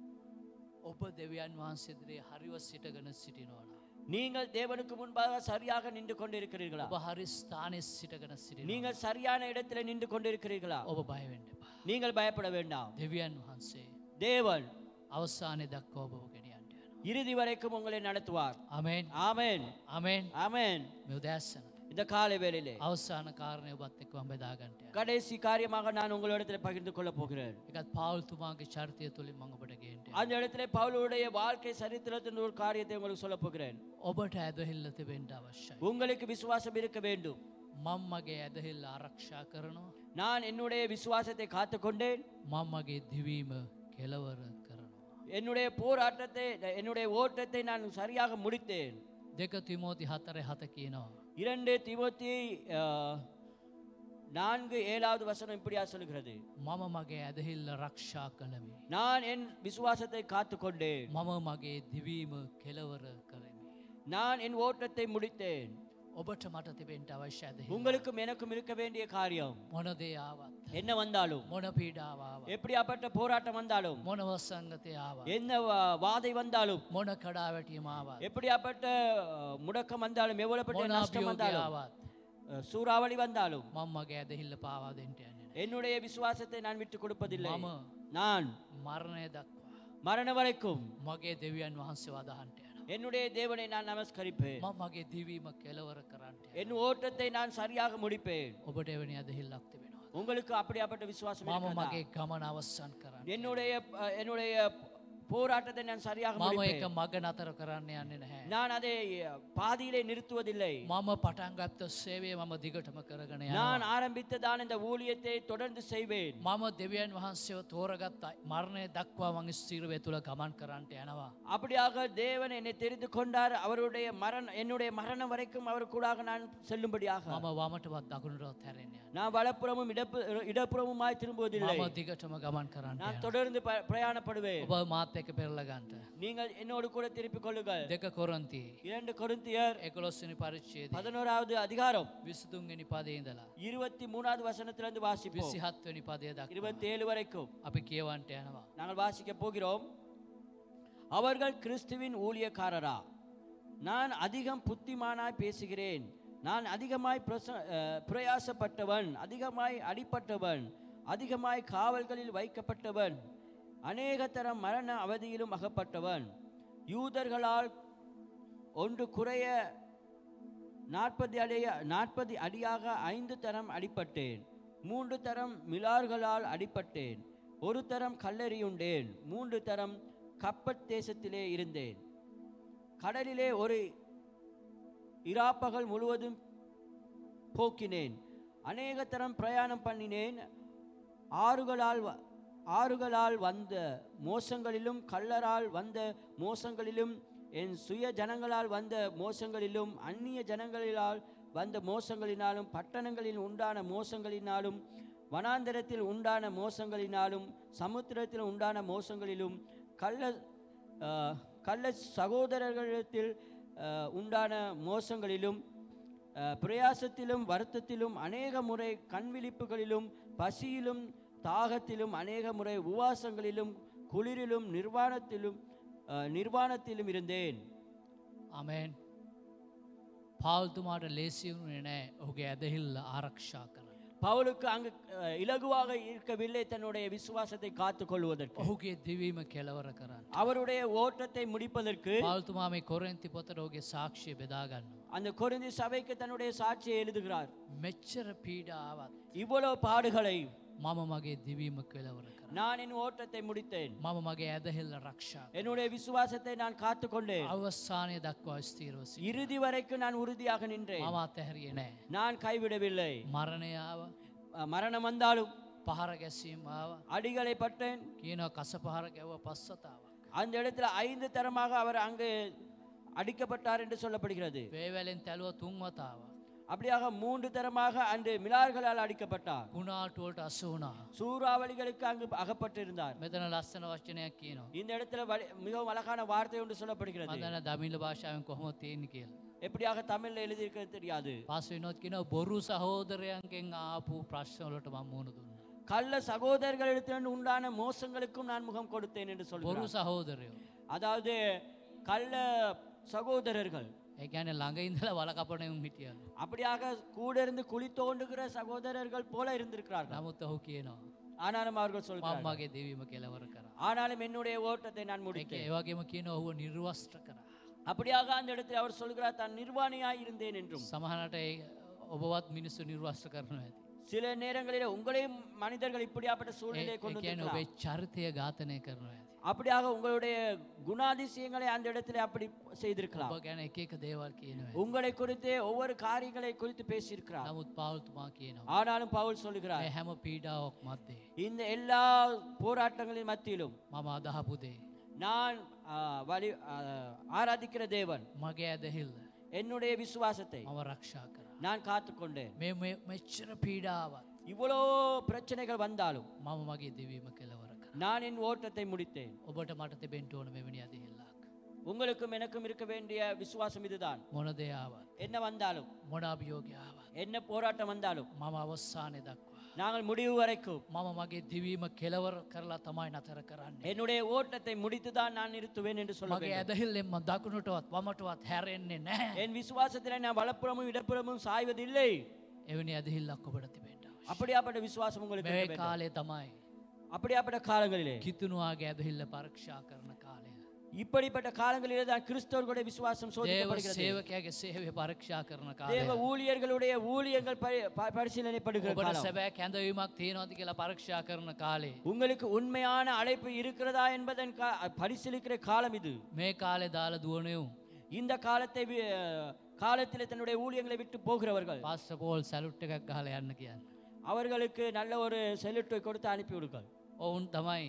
[SPEAKER 4] ඔබ දෙවියන් වහන්සේදිරේ හරිව සිටගෙන සිටිනවන.
[SPEAKER 5] நீங்கள் தேவனுக்கு முன்பாக சரியாக நின்று கொண்டிருக்கிறீர்களா
[SPEAKER 4] ඔබ හරි ස්ථානය සිටගෙන සිටින.
[SPEAKER 5] நீங்கள் சரியான இடத்துல நின்று கொண்டிருக்கிறீர்களா
[SPEAKER 4] ඔබ බයවෙන්න එපා.
[SPEAKER 5] நீங்கள் பயப்பட வேண்டாம்
[SPEAKER 4] දෙවියන් වහන්සේ
[SPEAKER 5] தேவன்
[SPEAKER 4] අවසානය දක්වා ඔබ ගෙනියන්ට යන.
[SPEAKER 5] இறுதி வரைக்கும் உங்களை நடத்துவார்
[SPEAKER 4] අමෙන්
[SPEAKER 5] ஆமென்
[SPEAKER 4] අමෙන්
[SPEAKER 5] ஆமென்
[SPEAKER 4] මෙ උදැස්සන.
[SPEAKER 5] இந்த காலை வேளையிலே
[SPEAKER 4] අවසාන කාරණය ඔබත් එක්ව බෙදාගන්ටය.
[SPEAKER 5] கடைசி காரியமாக நான் உங்களிடத்தில் பகிர்ந்து கொள்ள போகிறேன்
[SPEAKER 4] එකත් පවල්තුමාගේ චරිතය තුළින් මඟපට ගේන්ට.
[SPEAKER 5] அந்த இடத்துல பவுலுடைய வாழ்க்கை சரித்திரத்தின் ஒரு காரியத்தை உங்களுக்கு சொல்ல போகிறேன்
[SPEAKER 4] ඔබට ඇදහිල්ල තිබෙන්ට අවශ්‍යයි.
[SPEAKER 5] உங்களுக்கு விசுவாசம் இருக்க வேண்டும்
[SPEAKER 4] මං මගේ ඇදහිල්ල ආරක්ෂා කරනවා.
[SPEAKER 5] நான் என்னுடைய விசுவாசத்தை காத்துக்கொண்டேன்
[SPEAKER 4] මං මගේ දිවීම කෙලවර කරනවා.
[SPEAKER 5] என்னுடைய போராட்டத்தை என்னுடைய ஓட்டத்தை நான் சரியாக முடித்தேன்
[SPEAKER 4] දෙක තිමෝති හතරය හත කියනවා.
[SPEAKER 5] இரண்டு திமுத்தி நான்கு ஏழாவது வசனம் இப்படியா சொல்கிறது
[SPEAKER 4] මම මගේ ඇදහිල්ල රක්ෂා කළමි.
[SPEAKER 5] நான் என் விசுவாசத்தை காத்துக்கொண்டேன்
[SPEAKER 4] මම මගේ දිවීම කෙලවර කරමි.
[SPEAKER 5] நான் என் ஓட்டத்தை முடித்தேன்
[SPEAKER 4] ඔබට මට තිබෙන්ට අවශ්‍ය ඇදහි.
[SPEAKER 5] உங்களுக்கும் எனக்கும் இருக்க வேண்டிய காரியம்
[SPEAKER 4] මොනදේ ආවත්.
[SPEAKER 5] என்ன வந்தாலும்
[SPEAKER 4] මොන පීඩාවාව.
[SPEAKER 5] எப்படியாப்பட்ட போராட்டம் வந்தாலும்
[SPEAKER 4] මොන වස්සංගතය ආව.
[SPEAKER 5] என்ன வா- வாதை வந்தாலும்
[SPEAKER 4] මොන කඩා වැටීමාවත්.
[SPEAKER 5] எப்படியாப்பட்ட அஹ், முடக்கம் வந்தாலும் எவ்வளவுப்பட்ட
[SPEAKER 4] මොන
[SPEAKER 5] நஷ்டம் வந்தாலும்
[SPEAKER 4] අභියෝගයාවත්.
[SPEAKER 5] அஹ், சூறாவளி வந்தாலும்
[SPEAKER 4] මං මගේ ඇදහිල්ල පාවා දෙන්ට යන්න.
[SPEAKER 5] என்னுடைய விசுவாசத்தை நான் விட்டு கொடுப்பதில்லை
[SPEAKER 4] මම
[SPEAKER 5] நான்
[SPEAKER 4] මරණය දක්වා.
[SPEAKER 5] மரண வரைக்கும்
[SPEAKER 4] මගේ දෙවියන් වහන්සේ වදහන්ට යන.
[SPEAKER 5] என்னுடைய தேவனை நான் நமஸ்கரிப்பேன்
[SPEAKER 4] මං මගේ දිවීම කෙලවර කරන්නට. යන.
[SPEAKER 5] என் ஓட்டத்தை நான் சரியாக முடிப்பேன்
[SPEAKER 4] ඔබට එවැනි ඇදහිල්ලක් තිබෙනවා.
[SPEAKER 5] உங்களுக்கு அப்படியாப்பட்ட விசுவாசம்
[SPEAKER 4] මම
[SPEAKER 5] இருக்கிறதா?
[SPEAKER 4] මගේ ගමන අවස්සන් කරන්න.
[SPEAKER 5] என்னுடைய அஹ், என்னுடைய போராட்டத்தை நான் சரியாக
[SPEAKER 4] මම
[SPEAKER 5] முடிப்பேன்.
[SPEAKER 4] එක මග නතර කරන්න යන්නේ නැහැ.
[SPEAKER 5] நான் அதை பாதியிலே நிறுத்துவதில்லை
[SPEAKER 4] මම පටන්ගත්ත සේවේ මම දිගටම කරගෙන
[SPEAKER 5] நான்
[SPEAKER 4] යනවා.
[SPEAKER 5] ஆரம்பித்ததான் இந்த ஊழியத்தை தொடர்ந்து செய்வேன்
[SPEAKER 4] මම දෙවියන් වහන්සේව තෝරගත්ත මරණය දක්වා මං ස්තීරවේ තුළ ගමන් කරන්නට යනවා.
[SPEAKER 5] அப்படியாக தேவன் என்னை தெரிந்து கொண்டார் அவருடைய மரண என்னுடைய மரணம் வரைக்கும் அவர் கூடாக நான் செல்லும்படியாக
[SPEAKER 4] මම වමටවත් දකුණටවත් හැරෙන්ය.
[SPEAKER 5] நான் வலப்புறமும் இடப்பு இடப்புறமுமாய் திரும்புவதில்லை
[SPEAKER 4] මම දිගටම ගමන් කරන්න.
[SPEAKER 5] நான் தொடர்ந்து ப- பிரயாணப்படுவேன்
[SPEAKER 4] ඔබ මාත් එක පෙරලගන්ට.
[SPEAKER 5] நீங்கள் என்னோடு கூட திருப்பிக் கொள்ளுங்கள்
[SPEAKER 4] දෙක කොරන්ති.
[SPEAKER 5] இரண்டு கொரிந்தியர்
[SPEAKER 4] එකොලොස්වනි පරිච්චේද.
[SPEAKER 5] பதினோராவது அதிகாரம்
[SPEAKER 4] විසිතුන්ගනි පදේ ඉඳලා.
[SPEAKER 5] இருபத்தி மூணாவது வசனத்திலிருந்து வாசிப்போம்
[SPEAKER 4] විසිහත්වනි පදය දක්.
[SPEAKER 5] இருபத்தி ஏழு வரைக்கும்
[SPEAKER 4] අපි කියවන්ට යනවා.
[SPEAKER 5] நாங்கள் வாசிக்க போகிறோம் அவர்கள் கிறிஸ்துவின் ஊழியக்காரரா நான் அதிகம் புத்திமானாய் பேசுகிறேன் நான் அதிகமாய் பிரச- அஹ், பிரயாசப்பட்டவன் அதிகமாய் அடிபட்டவன் அதிகமாய் காவல்களில் வைக்கப்பட்டவன் அநேக தரம் மரண அவதியிலும் அகப்பட்டவன் யூதர்களால் ஒன்று குறைய நாற்பது அடிய நாற்பது அடியாக ஐந்து தரம் அடிபட்டேன் மூன்று தரம் மிலார்களால் அடிபட்டேன் ஒரு தரம் கல்லெறியுண்டேன் மூன்று தரம் கப்பட் தேசத்திலே இருந்தேன் கடலிலே ஒரு இராப்பகல் முழுவதும் போக்கினேன் அநேக தரம் பிரயாணம் பண்ணினேன் ஆறுகளால் வ- ஆறுகளால் வந்த மோசங்களிலும் கள்ளரால் வந்த மோசங்களிலும் என் சுய ஜனங்களால் வந்த மோசங்களிலும் அந்நிய ஜனங்களிலால் வந்த மோசங்களினாலும் பட்டணங்களில் உண்டான மோசங்களினாலும் வனாந்தரத்தில் உண்டான மோசங்களினாலும் சமுத்திரத்தில் உண்டான மோசங்களிலும் கள்ள ஆஹ், கள்ள சகோதரர்களிடத்தில் ஆஹ், உண்டான மோசங்களிலும் அஹ், பிரயாசத்திலும் வருத்தத்திலும் அநேக முறை கண்விழிப்புகளிலும் பசியிலும் தாகத்திலும் அநேக முறை உவாசங்களிலும் குளிரிலும் நிர்வாணத்திலும் அஹ், நிர்வாணத்திலும் இருந்தேன்
[SPEAKER 4] අමෙන් පාල්තුමාට ලේසිවුණේ නෑ ඔහුගේ ඇදහිල්ල ආරක්ෂා කරන්න.
[SPEAKER 5] பவுலுக்கு அங்கு அஹ், இலகுவாக இருக்கவில்லை தன்னுடைய விசுவாசத்தை காத்து கொள்வதற்கு
[SPEAKER 4] ඔහුගේ දිවීම කෙලවර කරන්න.
[SPEAKER 5] அவருடைய ஓட்டத்தை முடிப்பதற்கு
[SPEAKER 4] පාල්තුමා මේ කොරෙන්ති පොතට ඔගේ සාක්ෂිය බෙදාගන්න.
[SPEAKER 5] அந்த கொரிந்தி சபைக்கு தன்னுடைய சாட்சியை எழுதுகிறார்
[SPEAKER 4] මෙච්චර පීඩාවත්
[SPEAKER 5] இவ்வளவு பாடுகளை
[SPEAKER 4] මම මගේ දිවීම කෙලවර කර.
[SPEAKER 5] நான் என் ஓட்டத்தை முடித்தேன்
[SPEAKER 4] මම මගේ ඇදහිල්ල රක්ෂා.
[SPEAKER 5] என்னுடைய விசுவாசத்தை நான் காத்து கொண்டேன்
[SPEAKER 4] අවස්සානය දක්වා ස්තීරවසි.
[SPEAKER 5] இறுதி வரைக்கும் நான் உறுதியாக நின்றேன்
[SPEAKER 4] මම අතහැරිය නෑ.
[SPEAKER 5] நான் கைவிடவில்லை
[SPEAKER 4] මරණයාව
[SPEAKER 5] அஹ் மரணம் வந்தாலும்
[SPEAKER 4] පහර ගැසීමාව
[SPEAKER 5] அடிகளை பட்டேன்
[SPEAKER 4] කියනව කස පහර ගැව පස්සතාව.
[SPEAKER 5] அந்த இடத்துல ஐந்து தரமாக அவர் அங்கு அடிக்கப்பட்டார் என்று சொல்லப்படுகிறது
[SPEAKER 4] වේවැලෙන් තැලුව තුන්වතාව.
[SPEAKER 5] அப்படியாக மூன்று தரமாக அன்று மிலார்களால் அடிக்கப்பட்டார்
[SPEAKER 4] කුණාටුවලට අසුනා.
[SPEAKER 5] சூறாவளிகளுக்கு அங்கு அகப்பட்டிருந்தார்
[SPEAKER 4] මෙතන ලස්සන වචනයක් කියනවා.
[SPEAKER 5] இந்த இடத்துல வழி- மிகவும் அழகான வார்த்தை ஒன்று சொல்லப்படுகிறது
[SPEAKER 4] මදන දමිල භාෂාවෙන් කොහොම තියෙන කියල.
[SPEAKER 5] எப்படியாக தமிழ்ல எழுதியிருக்கிறது தெரியாது
[SPEAKER 4] පස් වෙනොත් කියන බොරු සහෝදරයන්ගෙන් ආපු ප්‍රශ්නවලට මම මුණ දුන්න.
[SPEAKER 5] கள்ள சகோதரர்களிடத்திலிருந்து உண்டான மோசங்களுக்கும் நான் முகம் கொடுத்தேன் என்று
[SPEAKER 4] බොරු
[SPEAKER 5] சொல்கிறார்
[SPEAKER 4] සහෝදරයෝ.
[SPEAKER 5] அதாவது கள்ள சகோதரர்கள்
[SPEAKER 4] ඒගැන ළඟ ඉඳල වලකපනයුම් හිටියලු.
[SPEAKER 5] அப்படியாக கூட இருந்து குழி தோண்டுகிற சகோதரர்கள் போல இருந்திருக்கிறார்கள்
[SPEAKER 4] නමුත් ඔහු කියනවා.
[SPEAKER 5] ஆனாலும் அவர்கள் சொல்கிறார்கள்
[SPEAKER 4] මම්මගේ දෙවීම කෙලවර කර.
[SPEAKER 5] ஆனாலும் என்னுடைய ஓட்டத்தை நான்
[SPEAKER 4] එක
[SPEAKER 5] முடித்தேன்
[SPEAKER 4] ඒවගේම කියන ඔහුව නිර්වස්ත්‍ර කර.
[SPEAKER 5] அப்படியாக அந்த இடத்தில் அவர் சொல்கிறார் தான் நிர்வாணியாய் இருந்தேன் என்றும்
[SPEAKER 4] සමහනට ඒ ඔබවත් මිනිස්සු නිර්වස්ත්‍ර කරනු ඇති.
[SPEAKER 5] சில நேரங்களிலே உங்களையும் மனிதர்கள் இப்படியாப்பட்ட சூழ்நிலையை கொண்டு
[SPEAKER 4] කියන
[SPEAKER 5] வந்திருக்கலாம்.
[SPEAKER 4] ඔබේ චරිතය ඝාතනය කරනු ඇති.
[SPEAKER 5] அப்படியாக உங்களுடைய குணாதிசயங்களை அந்த இடத்துல அப்படி செய்திருக்கலாம்
[SPEAKER 4] ඔබ ගැන එක එක දේවල් කියනවා.
[SPEAKER 5] உங்களை குறித்து ஒவ்வொரு காரியங்களை குறித்து பேசியிருக்கிறார்
[SPEAKER 4] නමුත් පවල්තුමා කියනවා.
[SPEAKER 5] ஆனாலும் பவுல் சொல்லுகிறார்
[SPEAKER 4] මේ හැම පීඩාවක් මත්දේ.
[SPEAKER 5] இந்த எல்லா போராட்டங்களின் மத்தியிலும்
[SPEAKER 4] මම අදහපුදේ.
[SPEAKER 5] நான் ஆ, வழி ஆ, ஆராதிக்கிற தேவன்
[SPEAKER 4] මගේ ඇදහිල්ල
[SPEAKER 5] என்னுடைய விசுவாசத்தை
[SPEAKER 4] මම රක්ෂා කර.
[SPEAKER 5] நான் காத்துக்கொண்டேன்
[SPEAKER 4] මේ මෙ- මෙච්චර පීඩාවත්
[SPEAKER 5] இவ்வளோ பிரச்சனைகள் வந்தாலும்
[SPEAKER 4] මම මගේ දෙවීම කෙලවර කර.
[SPEAKER 5] நான் என் ஓட்டத்தை முடித்தேன்
[SPEAKER 4] ඔබට මට තිබෙන්ට ඕන මෙවැනි අදහිල්ලක්.
[SPEAKER 5] உங்களுக்கும் எனக்கும் இருக்க வேண்டிய விசுவாசம் இதுதான்
[SPEAKER 4] මොන දෙයාවත්.
[SPEAKER 5] என்ன வந்தாலும்
[SPEAKER 4] මොන අභියෝගයාවත්.
[SPEAKER 5] என்ன போராட்டம் வந்தாலும்
[SPEAKER 4] මම අවස්සානය දක්වා.
[SPEAKER 5] நாங்கள் முடிவு வரைக்கும்
[SPEAKER 4] මම මගේ දිවීම කෙලවර කරලා තමයි නතර කරන්නේ.
[SPEAKER 5] என்னுடைய ஓட்டத்தை முடித்துதான் நான் நிறுத்துவேன் என்று சொல்ல
[SPEAKER 4] මගේ
[SPEAKER 5] வேண்டும்.
[SPEAKER 4] ඇදහිල්ලෙන්ම දකුණටවත් වමටවත් හැරෙන්නේ නැහැ.
[SPEAKER 5] என் விசுவாசத்தில் நான் வலப்புறமும் இடப்புறமும் சாய்வதில்லை
[SPEAKER 4] එවැනි ඇදහිල්ලක් ඔබට තිබෙන්ට.
[SPEAKER 5] அப்படியாப்பட்ட விசுவாசம் உங்களுக்கு
[SPEAKER 4] මේ
[SPEAKER 5] இருக்க வேண்டும்.
[SPEAKER 4] කාලේ තමයි.
[SPEAKER 5] அப்படியாப்பட்ட காலங்களிலே
[SPEAKER 4] කිතුනුවාගේ ඇදහිල්ල පරක්ෂා කරන කාලය.
[SPEAKER 5] இப்படிப்பட்ட காலங்களிலே தான் கிறிஸ்தவர்களுடைய விசுவாசம்
[SPEAKER 4] දේව
[SPEAKER 5] சோதிக்கப்படுகிறது
[SPEAKER 4] සේවකයාගේ සේවය පරීක්ෂා කරන
[SPEAKER 5] தேவ
[SPEAKER 4] කාලය.
[SPEAKER 5] ஊழியர்களுடைய ஊழியங்கள் பரி- ப- பரிசீலனைப்படுகிற
[SPEAKER 4] ඔබට
[SPEAKER 5] காலம்.
[SPEAKER 4] සැබෑ කැඳවීමක් තියෙනවද කියලා පරීක්ෂා කරන කාලේ.
[SPEAKER 5] உங்களுக்கு உண்மையான அழைப்பு இருக்கிறதா என்பதன் கா- பரிசீலிக்கிற காலம் இது
[SPEAKER 4] මේ කාලේ දාලා දුවනයු.
[SPEAKER 5] இந்த காலத்தை வி- காலத்திலே தன்னுடைய ஊழியங்களை விட்டு போகிறவர்கள்
[SPEAKER 4] පස්ස පෝල් සැලුට් එකක් ගහල යන්න කියන්න.
[SPEAKER 5] அவர்களுக்கு நல்ல ஒரு செலுட்டை கொடுத்து அனுப்பி விடுங்கள்
[SPEAKER 4] ඔවුන් තමයි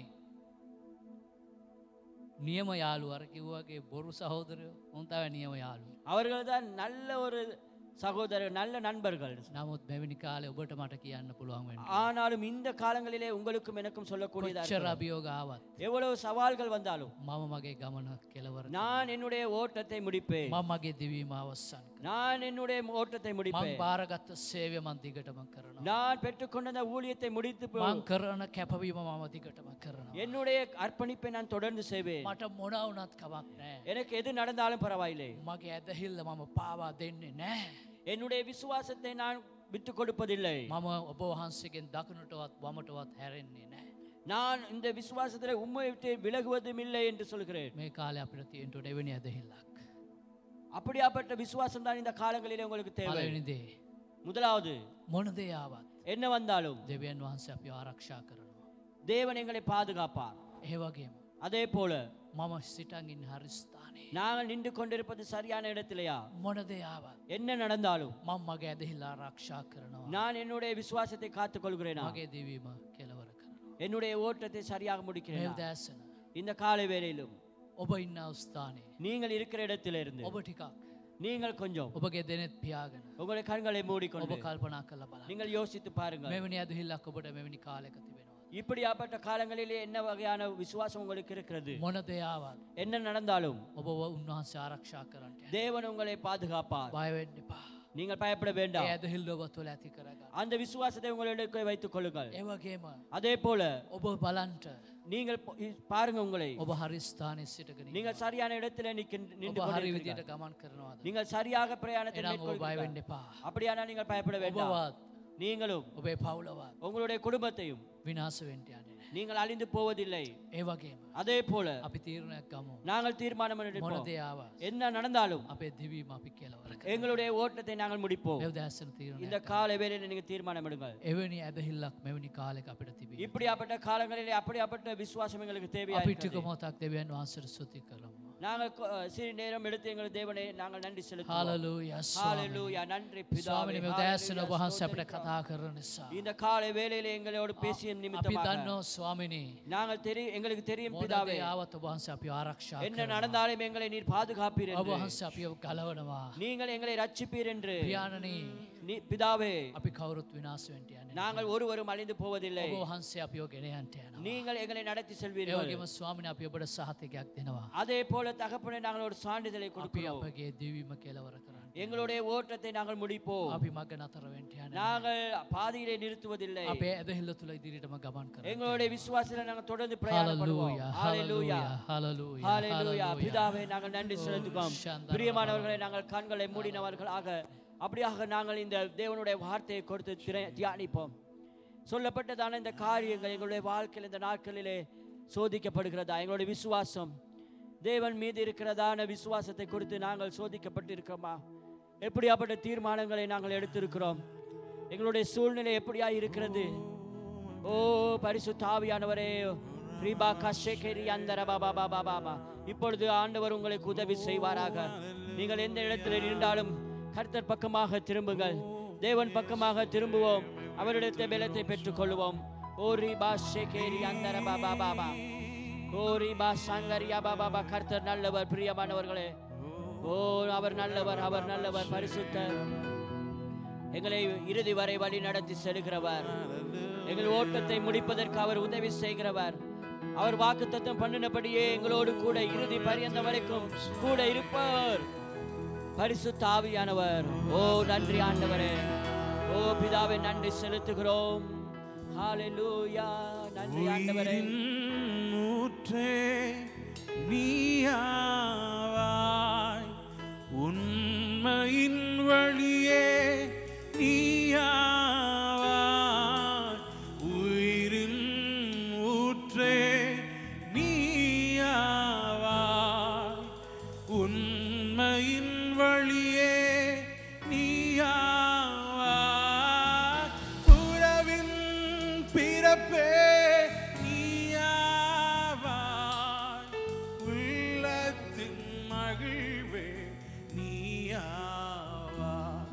[SPEAKER 4] නියම යාලු අර කිව්වගේ බොරු සහෝදරයෝ උන්තව නියම යාලු.
[SPEAKER 5] அவர்கள் தான் நல்ல ஒரு சகோதரர் நல்ல நண்பர்கள்
[SPEAKER 4] නමුත් මෙවැනි කාලේ ඔබට මට කියන්න පුළුවන් වෙන්න.
[SPEAKER 5] ஆனாலும் இந்த காலங்களிலே உங்களுக்கும் எனக்கும் சொல்லக்கூடியதா
[SPEAKER 4] කොච්චර
[SPEAKER 5] இருக்கிறது.
[SPEAKER 4] අභියෝගාවත්
[SPEAKER 5] எவ்வளவு சவால்கள் வந்தாலும்
[SPEAKER 4] මම මගේ ගමන කෙලවර
[SPEAKER 5] நான் என்னுடைய ஓட்டத்தை முடிப்பேன்
[SPEAKER 4] මම මගේ දිවීම අවස්සන් කර.
[SPEAKER 5] நான் என்னுடைய ஓட்டத்தை
[SPEAKER 4] මං
[SPEAKER 5] முடிப்பேன்
[SPEAKER 4] භාරගත්ත සේවය මන් දිගටම කරනවා.
[SPEAKER 5] நான் பெற்றுக்கொண்ட அந்த ஊழியத்தை முடித்து போ-
[SPEAKER 4] මං කරන කැපවීම මම දිගටම කරනවා.
[SPEAKER 5] என்னுடைய அர்ப்பணிப்பை நான் தொடர்ந்து செய்வேன்
[SPEAKER 4] මට මොන වුණත් කමක් නෑ.
[SPEAKER 5] எனக்கு எது நடந்தாலும் பரவாயில்லை
[SPEAKER 4] මගේ ඇදහිල්ල මම පාවා දෙන්නේ නෑ.
[SPEAKER 5] என்னுடைய விசுவாசத்தை நான் விட்டு கொடுப்பதில்லை
[SPEAKER 4] මම ඔබ වහන්සේගෙන් දකුණටවත් වමටවත් හැරෙන්නේ නෑ.
[SPEAKER 5] நான் இந்த விசுவாசத்தில் உண்மை விட்டு விலகுவதும் இல்லை என்று சொல்கிறேன்
[SPEAKER 4] මේ කාලය අපිට තියෙන්ට එවැනි ඇදහිල්ලක්.
[SPEAKER 5] அப்படியாப்பட்ட விசுவாசம் தான் இந்த காலங்களிலே உங்களுக்கு தேவை
[SPEAKER 4] පලවෙනිදේ.
[SPEAKER 5] முதலாவது
[SPEAKER 4] මොන දෙයාවත්
[SPEAKER 5] என்ன வந்தாலும்
[SPEAKER 4] දෙවියන් වහන්සේ අපි ආරක්ෂා කරනවා.
[SPEAKER 5] தேவன் எங்களை பாதுகாப்பார்
[SPEAKER 4] ඒවගේම
[SPEAKER 5] அதே போல
[SPEAKER 4] මම සිටන්ගින් හරිස්ථානයේ.
[SPEAKER 5] நாங்கள் நின்று கொண்டிருப்பது சரியான இடத்திலேயா
[SPEAKER 4] මොන දෙයාවත්
[SPEAKER 5] என்ன நடந்தாலும்
[SPEAKER 4] මං මගේ ඇදහිල්ලා ආරක්ෂා කරනවා.
[SPEAKER 5] நான் என்னுடைய விசுவாசத்தை காத்துக் கொள்கிறேனா
[SPEAKER 4] මගේ දිවීම කෙලවර කරනවා.
[SPEAKER 5] என்னுடைய ஓட்டத்தை சரியாக
[SPEAKER 4] මේ
[SPEAKER 5] முடிக்கிறேன்
[SPEAKER 4] උදෑසන
[SPEAKER 5] இந்த காலை வேளையிலும்
[SPEAKER 4] ඔබ ඉන්න අවස්ථානයේ.
[SPEAKER 5] நீங்கள் இருக்கிற இடத்திலிருந்து
[SPEAKER 4] ඔබ ටිකක්
[SPEAKER 5] நீங்கள் கொஞ்சம்
[SPEAKER 4] ඔබගේ දෙනෙත් පියාගෙන
[SPEAKER 5] உங்களுடைய கண்களை
[SPEAKER 4] ඔබ
[SPEAKER 5] மூடிக்கொண்டு
[SPEAKER 4] කල්පනා කළ බල.
[SPEAKER 5] நீங்கள் யோசித்து பாருங்கள்
[SPEAKER 4] මෙවැනි ඇදහිල්ලක් ඔබට මෙවැනි කාලෙක තිබෙනවා.
[SPEAKER 5] இப்படியாப்பட்ட காலங்களிலே என்ன வகையான விசுவாசம் உங்களுக்கு இருக்கிறது
[SPEAKER 4] මොන දෙයාවත්
[SPEAKER 5] என்ன நடந்தாலும்
[SPEAKER 4] ඔබ උන්වහන්සේ ආරක්ෂා කරන්නට.
[SPEAKER 5] தேவன் உங்களை பாதுகாப்பார்
[SPEAKER 4] බයවෙන්න එපා.
[SPEAKER 5] நீங்கள் பயப்பட
[SPEAKER 4] ඒ
[SPEAKER 5] வேண்டாம்
[SPEAKER 4] ඇදහිල්ල ඔබ තුළ ඇති කරගන්න.
[SPEAKER 5] அந்த விசுவாசத்தை உங்களிடம் வைத்துக் கொள்ளுங்கள்
[SPEAKER 4] ඒවගේම
[SPEAKER 5] அதே போல
[SPEAKER 4] ඔබ බලන්ට
[SPEAKER 5] நீங்கள் ப- இ- பாருங்க உங்களை
[SPEAKER 4] ඔබ හරිස්ථානය සිටගෙන
[SPEAKER 5] நீங்கள் சரியான இடத்துல நிக்க- நின்று
[SPEAKER 4] ඔබ හරි
[SPEAKER 5] கொண்டிருக்கிறீர்கள்.
[SPEAKER 4] විදියට ගමන් කරනවාද.
[SPEAKER 5] நீங்கள் சரியாக பிரயாணத்தை
[SPEAKER 4] එනම් ඔබ
[SPEAKER 5] மேற்கொள்கிறீர்கள்.
[SPEAKER 4] බයවෙන්න එපා.
[SPEAKER 5] அப்படியானால் நீங்கள் பயப்பட வேண்டாம்
[SPEAKER 4] ඔබවත්
[SPEAKER 5] நீங்களும்
[SPEAKER 4] ඔබේ පවුලවත්
[SPEAKER 5] உங்களுடைய குடும்பத்தையும்
[SPEAKER 4] විනාස වෙන්ට යන්නේ නෑ.
[SPEAKER 5] நீங்கள் அழிந்து போவதில்லை
[SPEAKER 4] ඒ වගේම
[SPEAKER 5] அதே போல
[SPEAKER 4] අපි තීරණයක් ගමු.
[SPEAKER 5] நாங்கள் தீர்மானம்
[SPEAKER 4] මොන
[SPEAKER 5] எடுப்போம்
[SPEAKER 4] දෙයාව
[SPEAKER 5] என்ன நடந்தாலும்
[SPEAKER 4] අපේ දිවීම අපි කෙලවර කර.
[SPEAKER 5] எங்களுடைய ஓட்டத்தை நாங்கள் முடிப்போம்
[SPEAKER 4] එවදෑසන තීරණය.
[SPEAKER 5] இந்த கால வேளையில நீங்க தீர்மானம் எடுங்கள்
[SPEAKER 4] එවැනි ඇදහිල්ලක් මෙවැනි කාලෙක අපිට තිබේ.
[SPEAKER 5] இப்படியாப்பட்ட காலங்களிலே அப்படியாப்பட்ட விசுவாசம் எங்களுக்கு தேவையா
[SPEAKER 4] අපිටික
[SPEAKER 5] இருக்கிறது.
[SPEAKER 4] මොතක් දෙවියන් වහන්සට සුති කරමු.
[SPEAKER 5] நாங்கள் கொ- சிறு நேரம் எடுத்து எங்கள் தேவனை நாங்கள் நன்றி செலுத்துவோம்
[SPEAKER 4] හාලලූය
[SPEAKER 5] ஹalleluya நன்றி பிதாவே
[SPEAKER 4] ස්වාමිනි මෙදෑසන
[SPEAKER 5] Hallelujah,
[SPEAKER 4] වහන්ස අපට
[SPEAKER 5] ஸ்தோத்திரிக்கிறோம்.
[SPEAKER 4] කතා කරන නිසා.
[SPEAKER 5] இந்த காலை வேளையில எங்களோடு பேசிய
[SPEAKER 4] අපි
[SPEAKER 5] நிமித்தமாக
[SPEAKER 4] දන්නෝ ස්වාමිනී
[SPEAKER 5] நாங்கள் தெரியும் எங்களுக்கு தெரியும்
[SPEAKER 4] මොන
[SPEAKER 5] பிதாவே
[SPEAKER 4] දෙයාවත් ඔබහන්ස අපි ආරක්ෂා
[SPEAKER 5] என்ன
[SPEAKER 4] කරනවා.
[SPEAKER 5] நடந்தாலும் எங்களை நீர் பாதுகாப்பீர் என்று
[SPEAKER 4] ඔබහන්ස අපිව ගලවනවා.
[SPEAKER 5] நீங்கள் எங்களை ரட்சிப்பீர் என்று
[SPEAKER 4] ප්‍රියාණනී
[SPEAKER 5] நீ பிதாவே
[SPEAKER 4] අපි කවුරුත් විනාශවෙන්ට යන.
[SPEAKER 5] நாங்கள் ஒருவரும் அழிந்து போவதில்லை
[SPEAKER 4] ඔබ වහන්සේ අපිෝ ගෙනයන්ට යනවා.
[SPEAKER 5] நீங்கள் எங்களை நடத்தி செல்வீர்கள்
[SPEAKER 4] ඒවගේම ස්වාමින අපි ඔබට සහතිකයක් දෙනවා.
[SPEAKER 5] அதே போல தகப்பனை நாங்கள் ஒரு சான்றிதழை
[SPEAKER 4] අපි
[SPEAKER 5] கொடுக்கிறோம்
[SPEAKER 4] අපගේ දිවීම කෙලවර කරන්න.
[SPEAKER 5] எங்களுடைய ஓட்டத்தை நாங்கள் முடிப்போம்
[SPEAKER 4] අපි මග නතරවෙන්ට යන.
[SPEAKER 5] நாங்கள் பாதியிலே நிறுத்துவதில்லை
[SPEAKER 4] අපේ ඇදහිල්ල තුළ ඉදිරිටම ගමන් කර.
[SPEAKER 5] எங்களுடைய விசுவாசத்தில் நாங்கள் தொடர்ந்து பிரயாணப்படுவோம் ஹalleluya ஹalleluya பிதாவே நாங்கள் நன்றி செலுத்துவோம்
[SPEAKER 4] சந்தன
[SPEAKER 5] பிரியமானவர்களை நாங்கள் கண்களை மூடினவர்களாக அப்படியாக நாங்கள் இந்த தேவனுடைய வார்த்தையை கொடுத்து திரை- தியானிப்போம் சொல்லப்பட்டதான இந்த காரியங்கள் எங்களுடைய வாழ்க்கையில் இந்த நாட்களிலே சோதிக்கப்படுகிறதா எங்களுடைய விசுவாசம் தேவன் மீது இருக்கிறதான விசுவாசத்தை குறித்து நாங்கள் சோதிக்கப்பட்டிருக்கிறோமா எப்படியாப்பட்ட தீர்மானங்களை நாங்கள் எடுத்திருக்கிறோம் எங்களுடைய சூழ்நிலை எப்படியா இருக்கிறது ஓ பரிசுத்த ஆவியானவரே ரீபா கஷேகரி அந்தர பாபா பாபா பாபா இப்பொழுது ஆண்டவர் உங்களுக்கு உதவி செய்வாராக நீங்கள் எந்த இடத்துல நின்றாலும் கர்த்தர் பக்கமாக திரும்புங்கள் தேவன் பக்கமாக திரும்புவோம் அவரிடத்தை பலத்தை பெற்றுக்கொள்வோம் ஓ ரீபா ஷேகேரி அந்தர பாபா பாபா ஓ ரீபா சங்கரியா பாபா பாபா கர்த்தர் நல்லவர் பிரியமானவர்களே ஓ அவர் நல்லவர் அவர் நல்லவர் பரிசுத்தர் எங்களை இறுதி வரை வழி நடத்தி செல்கிறவர் எங்கள் ஓட்டத்தை முடிப்பதற்கு அவர் உதவி செய்கிறவர் அவர் வாக்குத்தத்தம் பண்ணினபடியே எங்களோடு கூட இறுதி பரியந்த வரைக்கும் கூட இருப்பார் பரிசுத்த ஆவியானவர் ஓ நன்றி ஆண்டவரே ஓ பிதாவே நன்றி செலுத்துகிறோம் ஹalleluya நன்றி ஆண்டவரே
[SPEAKER 2] ஊற்றே நீயாவாய் உண்மையின் வழியே நீயாவாய் உயிரின் ஊற்றே நீயாவாய்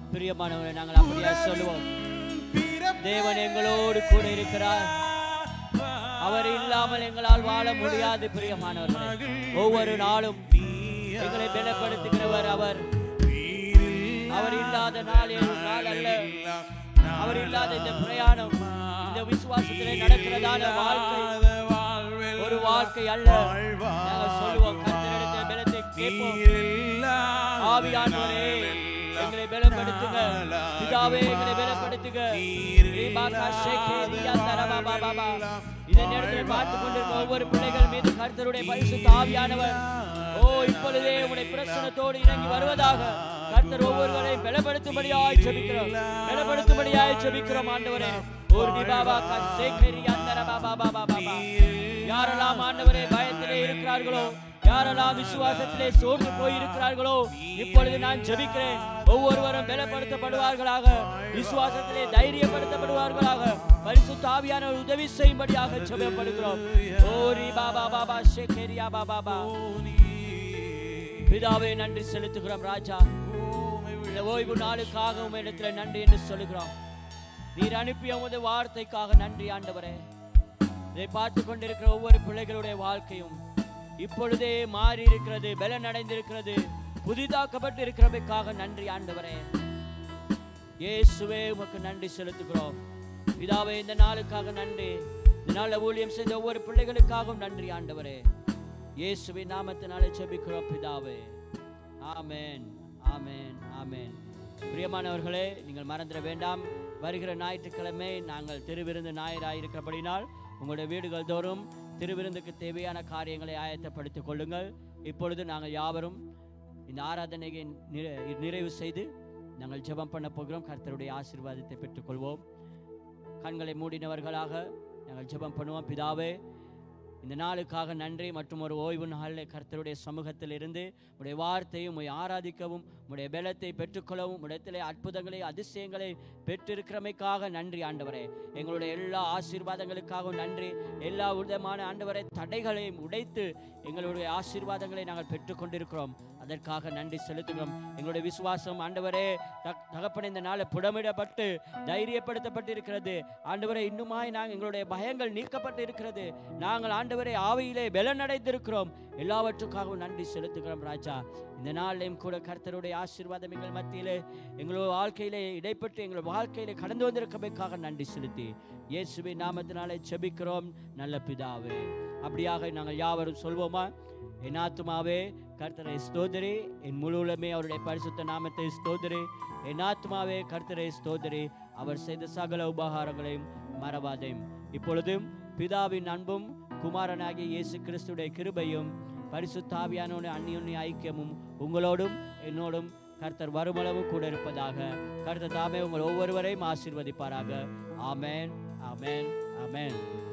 [SPEAKER 5] பிரியமானவரை நாங்கள் அப்படியே சொல்லுவோம் தேவன் எங்களோடு கூட இருக்கிறார் அவர் இல்லாமல் எங்களால் வாழ முடியாது பிரியமானவர்களே ஒவ்வொரு நாளும் எங்களை பலப்படுத்துகிறவர் அவர் அவர் இல்லாத நாள் ஒரு நாள் அல்ல அவர் இல்லாத இந்த பிரயாணம் இந்த விசுவாசத்திலே நடக்கிறதான வாழ்க்கை ஒரு வாழ்க்கை அல்ல நாங்கள் சொல்லுவோம் கர்த்தரிடத்தில் பலத்தை கேட்போம் ஆவியானவரே எங்களை பலப்படுத்துங்க பிதாவே எங்களை பலப்படுத்துங்க ரீபாகா ஷேகேரியா தரபா பாபா இந்த நேரத்தில் பார்த்து கொண்டிருக்க ஒவ்வொரு பிள்ளைகள் மீது கர்த்தருடைய பரிசுத்த ஆவியானவர் ஓ இப்பொழுதே உடைய பிரசனத்தோடு இறங்கி வருவதாக கர்த்தர் ஒவ்வொருவரையும் பலப்படுத்தும்படியாய் ஜெபிக்கிறோம் பலப்படுத்தும்படியாய் ஜெபிக்கிறோம் ஆண்டவரே ஒரு திபாபா ஷேகேரியா தரபா பாபா பாபா யாரெல்லாம் ஆண்டவரே பயத்திலே இருக்கிறார்களோ யாரெல்லாம் விசுவாசத்திலே சோர்ந்து போய் இருக்கிறார்களோ இப்பொழுது நான் ஜெபிக்கிறேன் ஒவ்வொருவரும் பலப்படுத்தப்படுவார்களாக விசுவாசத்திலே தைரியப்படுத்தப்படுவார்களாக பரிசுத்த ஆவியானவர் உதவி செய்யும்படியாக ஜெபப்படுகிறோம் ஓரி பாபா பாபா ஷேகேரியா பாபா பா பிதாவே நன்றி செலுத்துகிறோம் ராஜா இந்த ஓய்வு நாளுக்காக உம்மிடத்தில் நன்றி என்று சொல்லுகிறோம் நீர் அனுப்பிய உமது வார்த்தைக்காக நன்றி ஆண்டவரே இதை பார்த்து கொண்டிருக்கிற ஒவ்வொரு பிள்ளைகளுடைய வாழ்க்கையும் இப்பொழுதே மாறி இருக்கிறது பலன் அடைந்திருக்கிறது புதிதாக்கப்பட்டு இருக்கிறமைக்காக நன்றி ஆண்டவரே இயேசுவே உமக்கு நன்றி செலுத்துகிறோம் பிதாவே இந்த நாளுக்காக நன்றி இந்த நாளில் ஊழியம் செய்த ஒவ்வொரு பிள்ளைகளுக்காகவும் நன்றி ஆண்டவரே இயேசுவின் நாமத்தினாலே ஜெபிக்கிறோம் பிதாவே ஆமென் ஆமென் ஆமென் பிரியமானவர்களே நீங்கள் மறந்துட வேண்டாம் வருகிற ஞாயிற்றுக்கிழமை நாங்கள் திருவிருந்து ஞாயிறாயிருக்கிறபடினால் உங்களுடைய வீடுகள் தோறும் திருவிருந்துக்கு தேவையான காரியங்களை ஆயத்தப்படுத்திக் கொள்ளுங்கள் இப்பொழுது நாங்கள் யாவரும் இந்த ஆராதனையை நிறை- நிறைவு செய்து நாங்கள் ஜெபம் பண்ண போகிறோம் கர்த்தருடைய ஆசீர்வாதத்தை பெற்றுக்கொள்வோம் கண்களை மூடினவர்களாக நாங்கள் ஜெபம் பண்ணுவோம் பிதாவே இந்த நாளுக்காக நன்றி மற்றும் ஒரு ஓய்வு நாளில் கர்த்தருடைய சமூகத்தில் இருந்து உடைய வார்த்தையும் உம்மை ஆராதிக்கவும் உடைய பலத்தை பெற்றுக்கொள்ளவும் உடையத்திலே அற்புதங்களை அதிசயங்களை பெற்றிருக்கிறமைக்காக நன்றி ஆண்டவரே எங்களுடைய எல்லா ஆசீர்வாதங்களுக்காகவும் நன்றி எல்லா விதமான ஆண்டவரை தடைகளையும் உடைத்து எங்களுடைய ஆசீர்வாதங்களை நாங்கள் பெற்றுக்கொண்டிருக்கிறோம் அதற்காக நன்றி செலுத்துகிறோம் எங்களுடைய விசுவாசம் ஆண்டவரே தக்- தகப்பனே இந்த நாளை புடமிடப்பட்டு தைரியப்படுத்தப்பட்டு இருக்கிறது ஆண்டவரே இன்னுமாய் நாங்கள் எங்களுடைய பயங்கள் நீக்கப்பட்டு இருக்கிறது நாங்கள் ஆண்டவரே ஆவியிலே பலனடைந்திருக்கிறோம் எல்லாவற்றுக்காகவும் நன்றி செலுத்துகிறோம் ராஜா இந்த நாளிலையும் கூட கர்த்தருடைய ஆசீர்வாதம் எங்கள் மத்தியிலே எங்களோட வாழ்க்கையிலே இடைப்பட்டு எங்கள் வாழ்க்கையிலே கடந்து வந்திருக்கமைக்காக நன்றி செலுத்தி இயேசுவின் நாமத்தினாலே ஜெபிக்கிறோம் நல்ல பிதாவே அப்படியாக நாங்கள் யாவரும் சொல்வோமா என் ஆத்துமாவே கர்த்தரை ஸ்தோதரி என் முழு உலமே அவருடைய பரிசுத்த நாமத்தை ஸ்தோதரி என் ஆத்துமாவே கர்த்தரை ஸ்தோதரி அவர் செய்த சகல உபகாரங்களையும் மறவாதையும் இப்பொழுதும் பிதாவின் அன்பும் குமாரனாகிய இயேசு கிறிஸ்துடைய கிருபையும் பரிசுத்தாவியானோட அந்நியுன்னிய ஐக்கியமும் உங்களோடும் என்னோடும் கர்த்தர் வருமளவும் கூட இருப்பதாக கர்த்தர் தாமே உங்கள் ஒவ்வொருவரையும் ஆசீர்வதிப்பாராக ஆமென் ஆமென் ஆமென்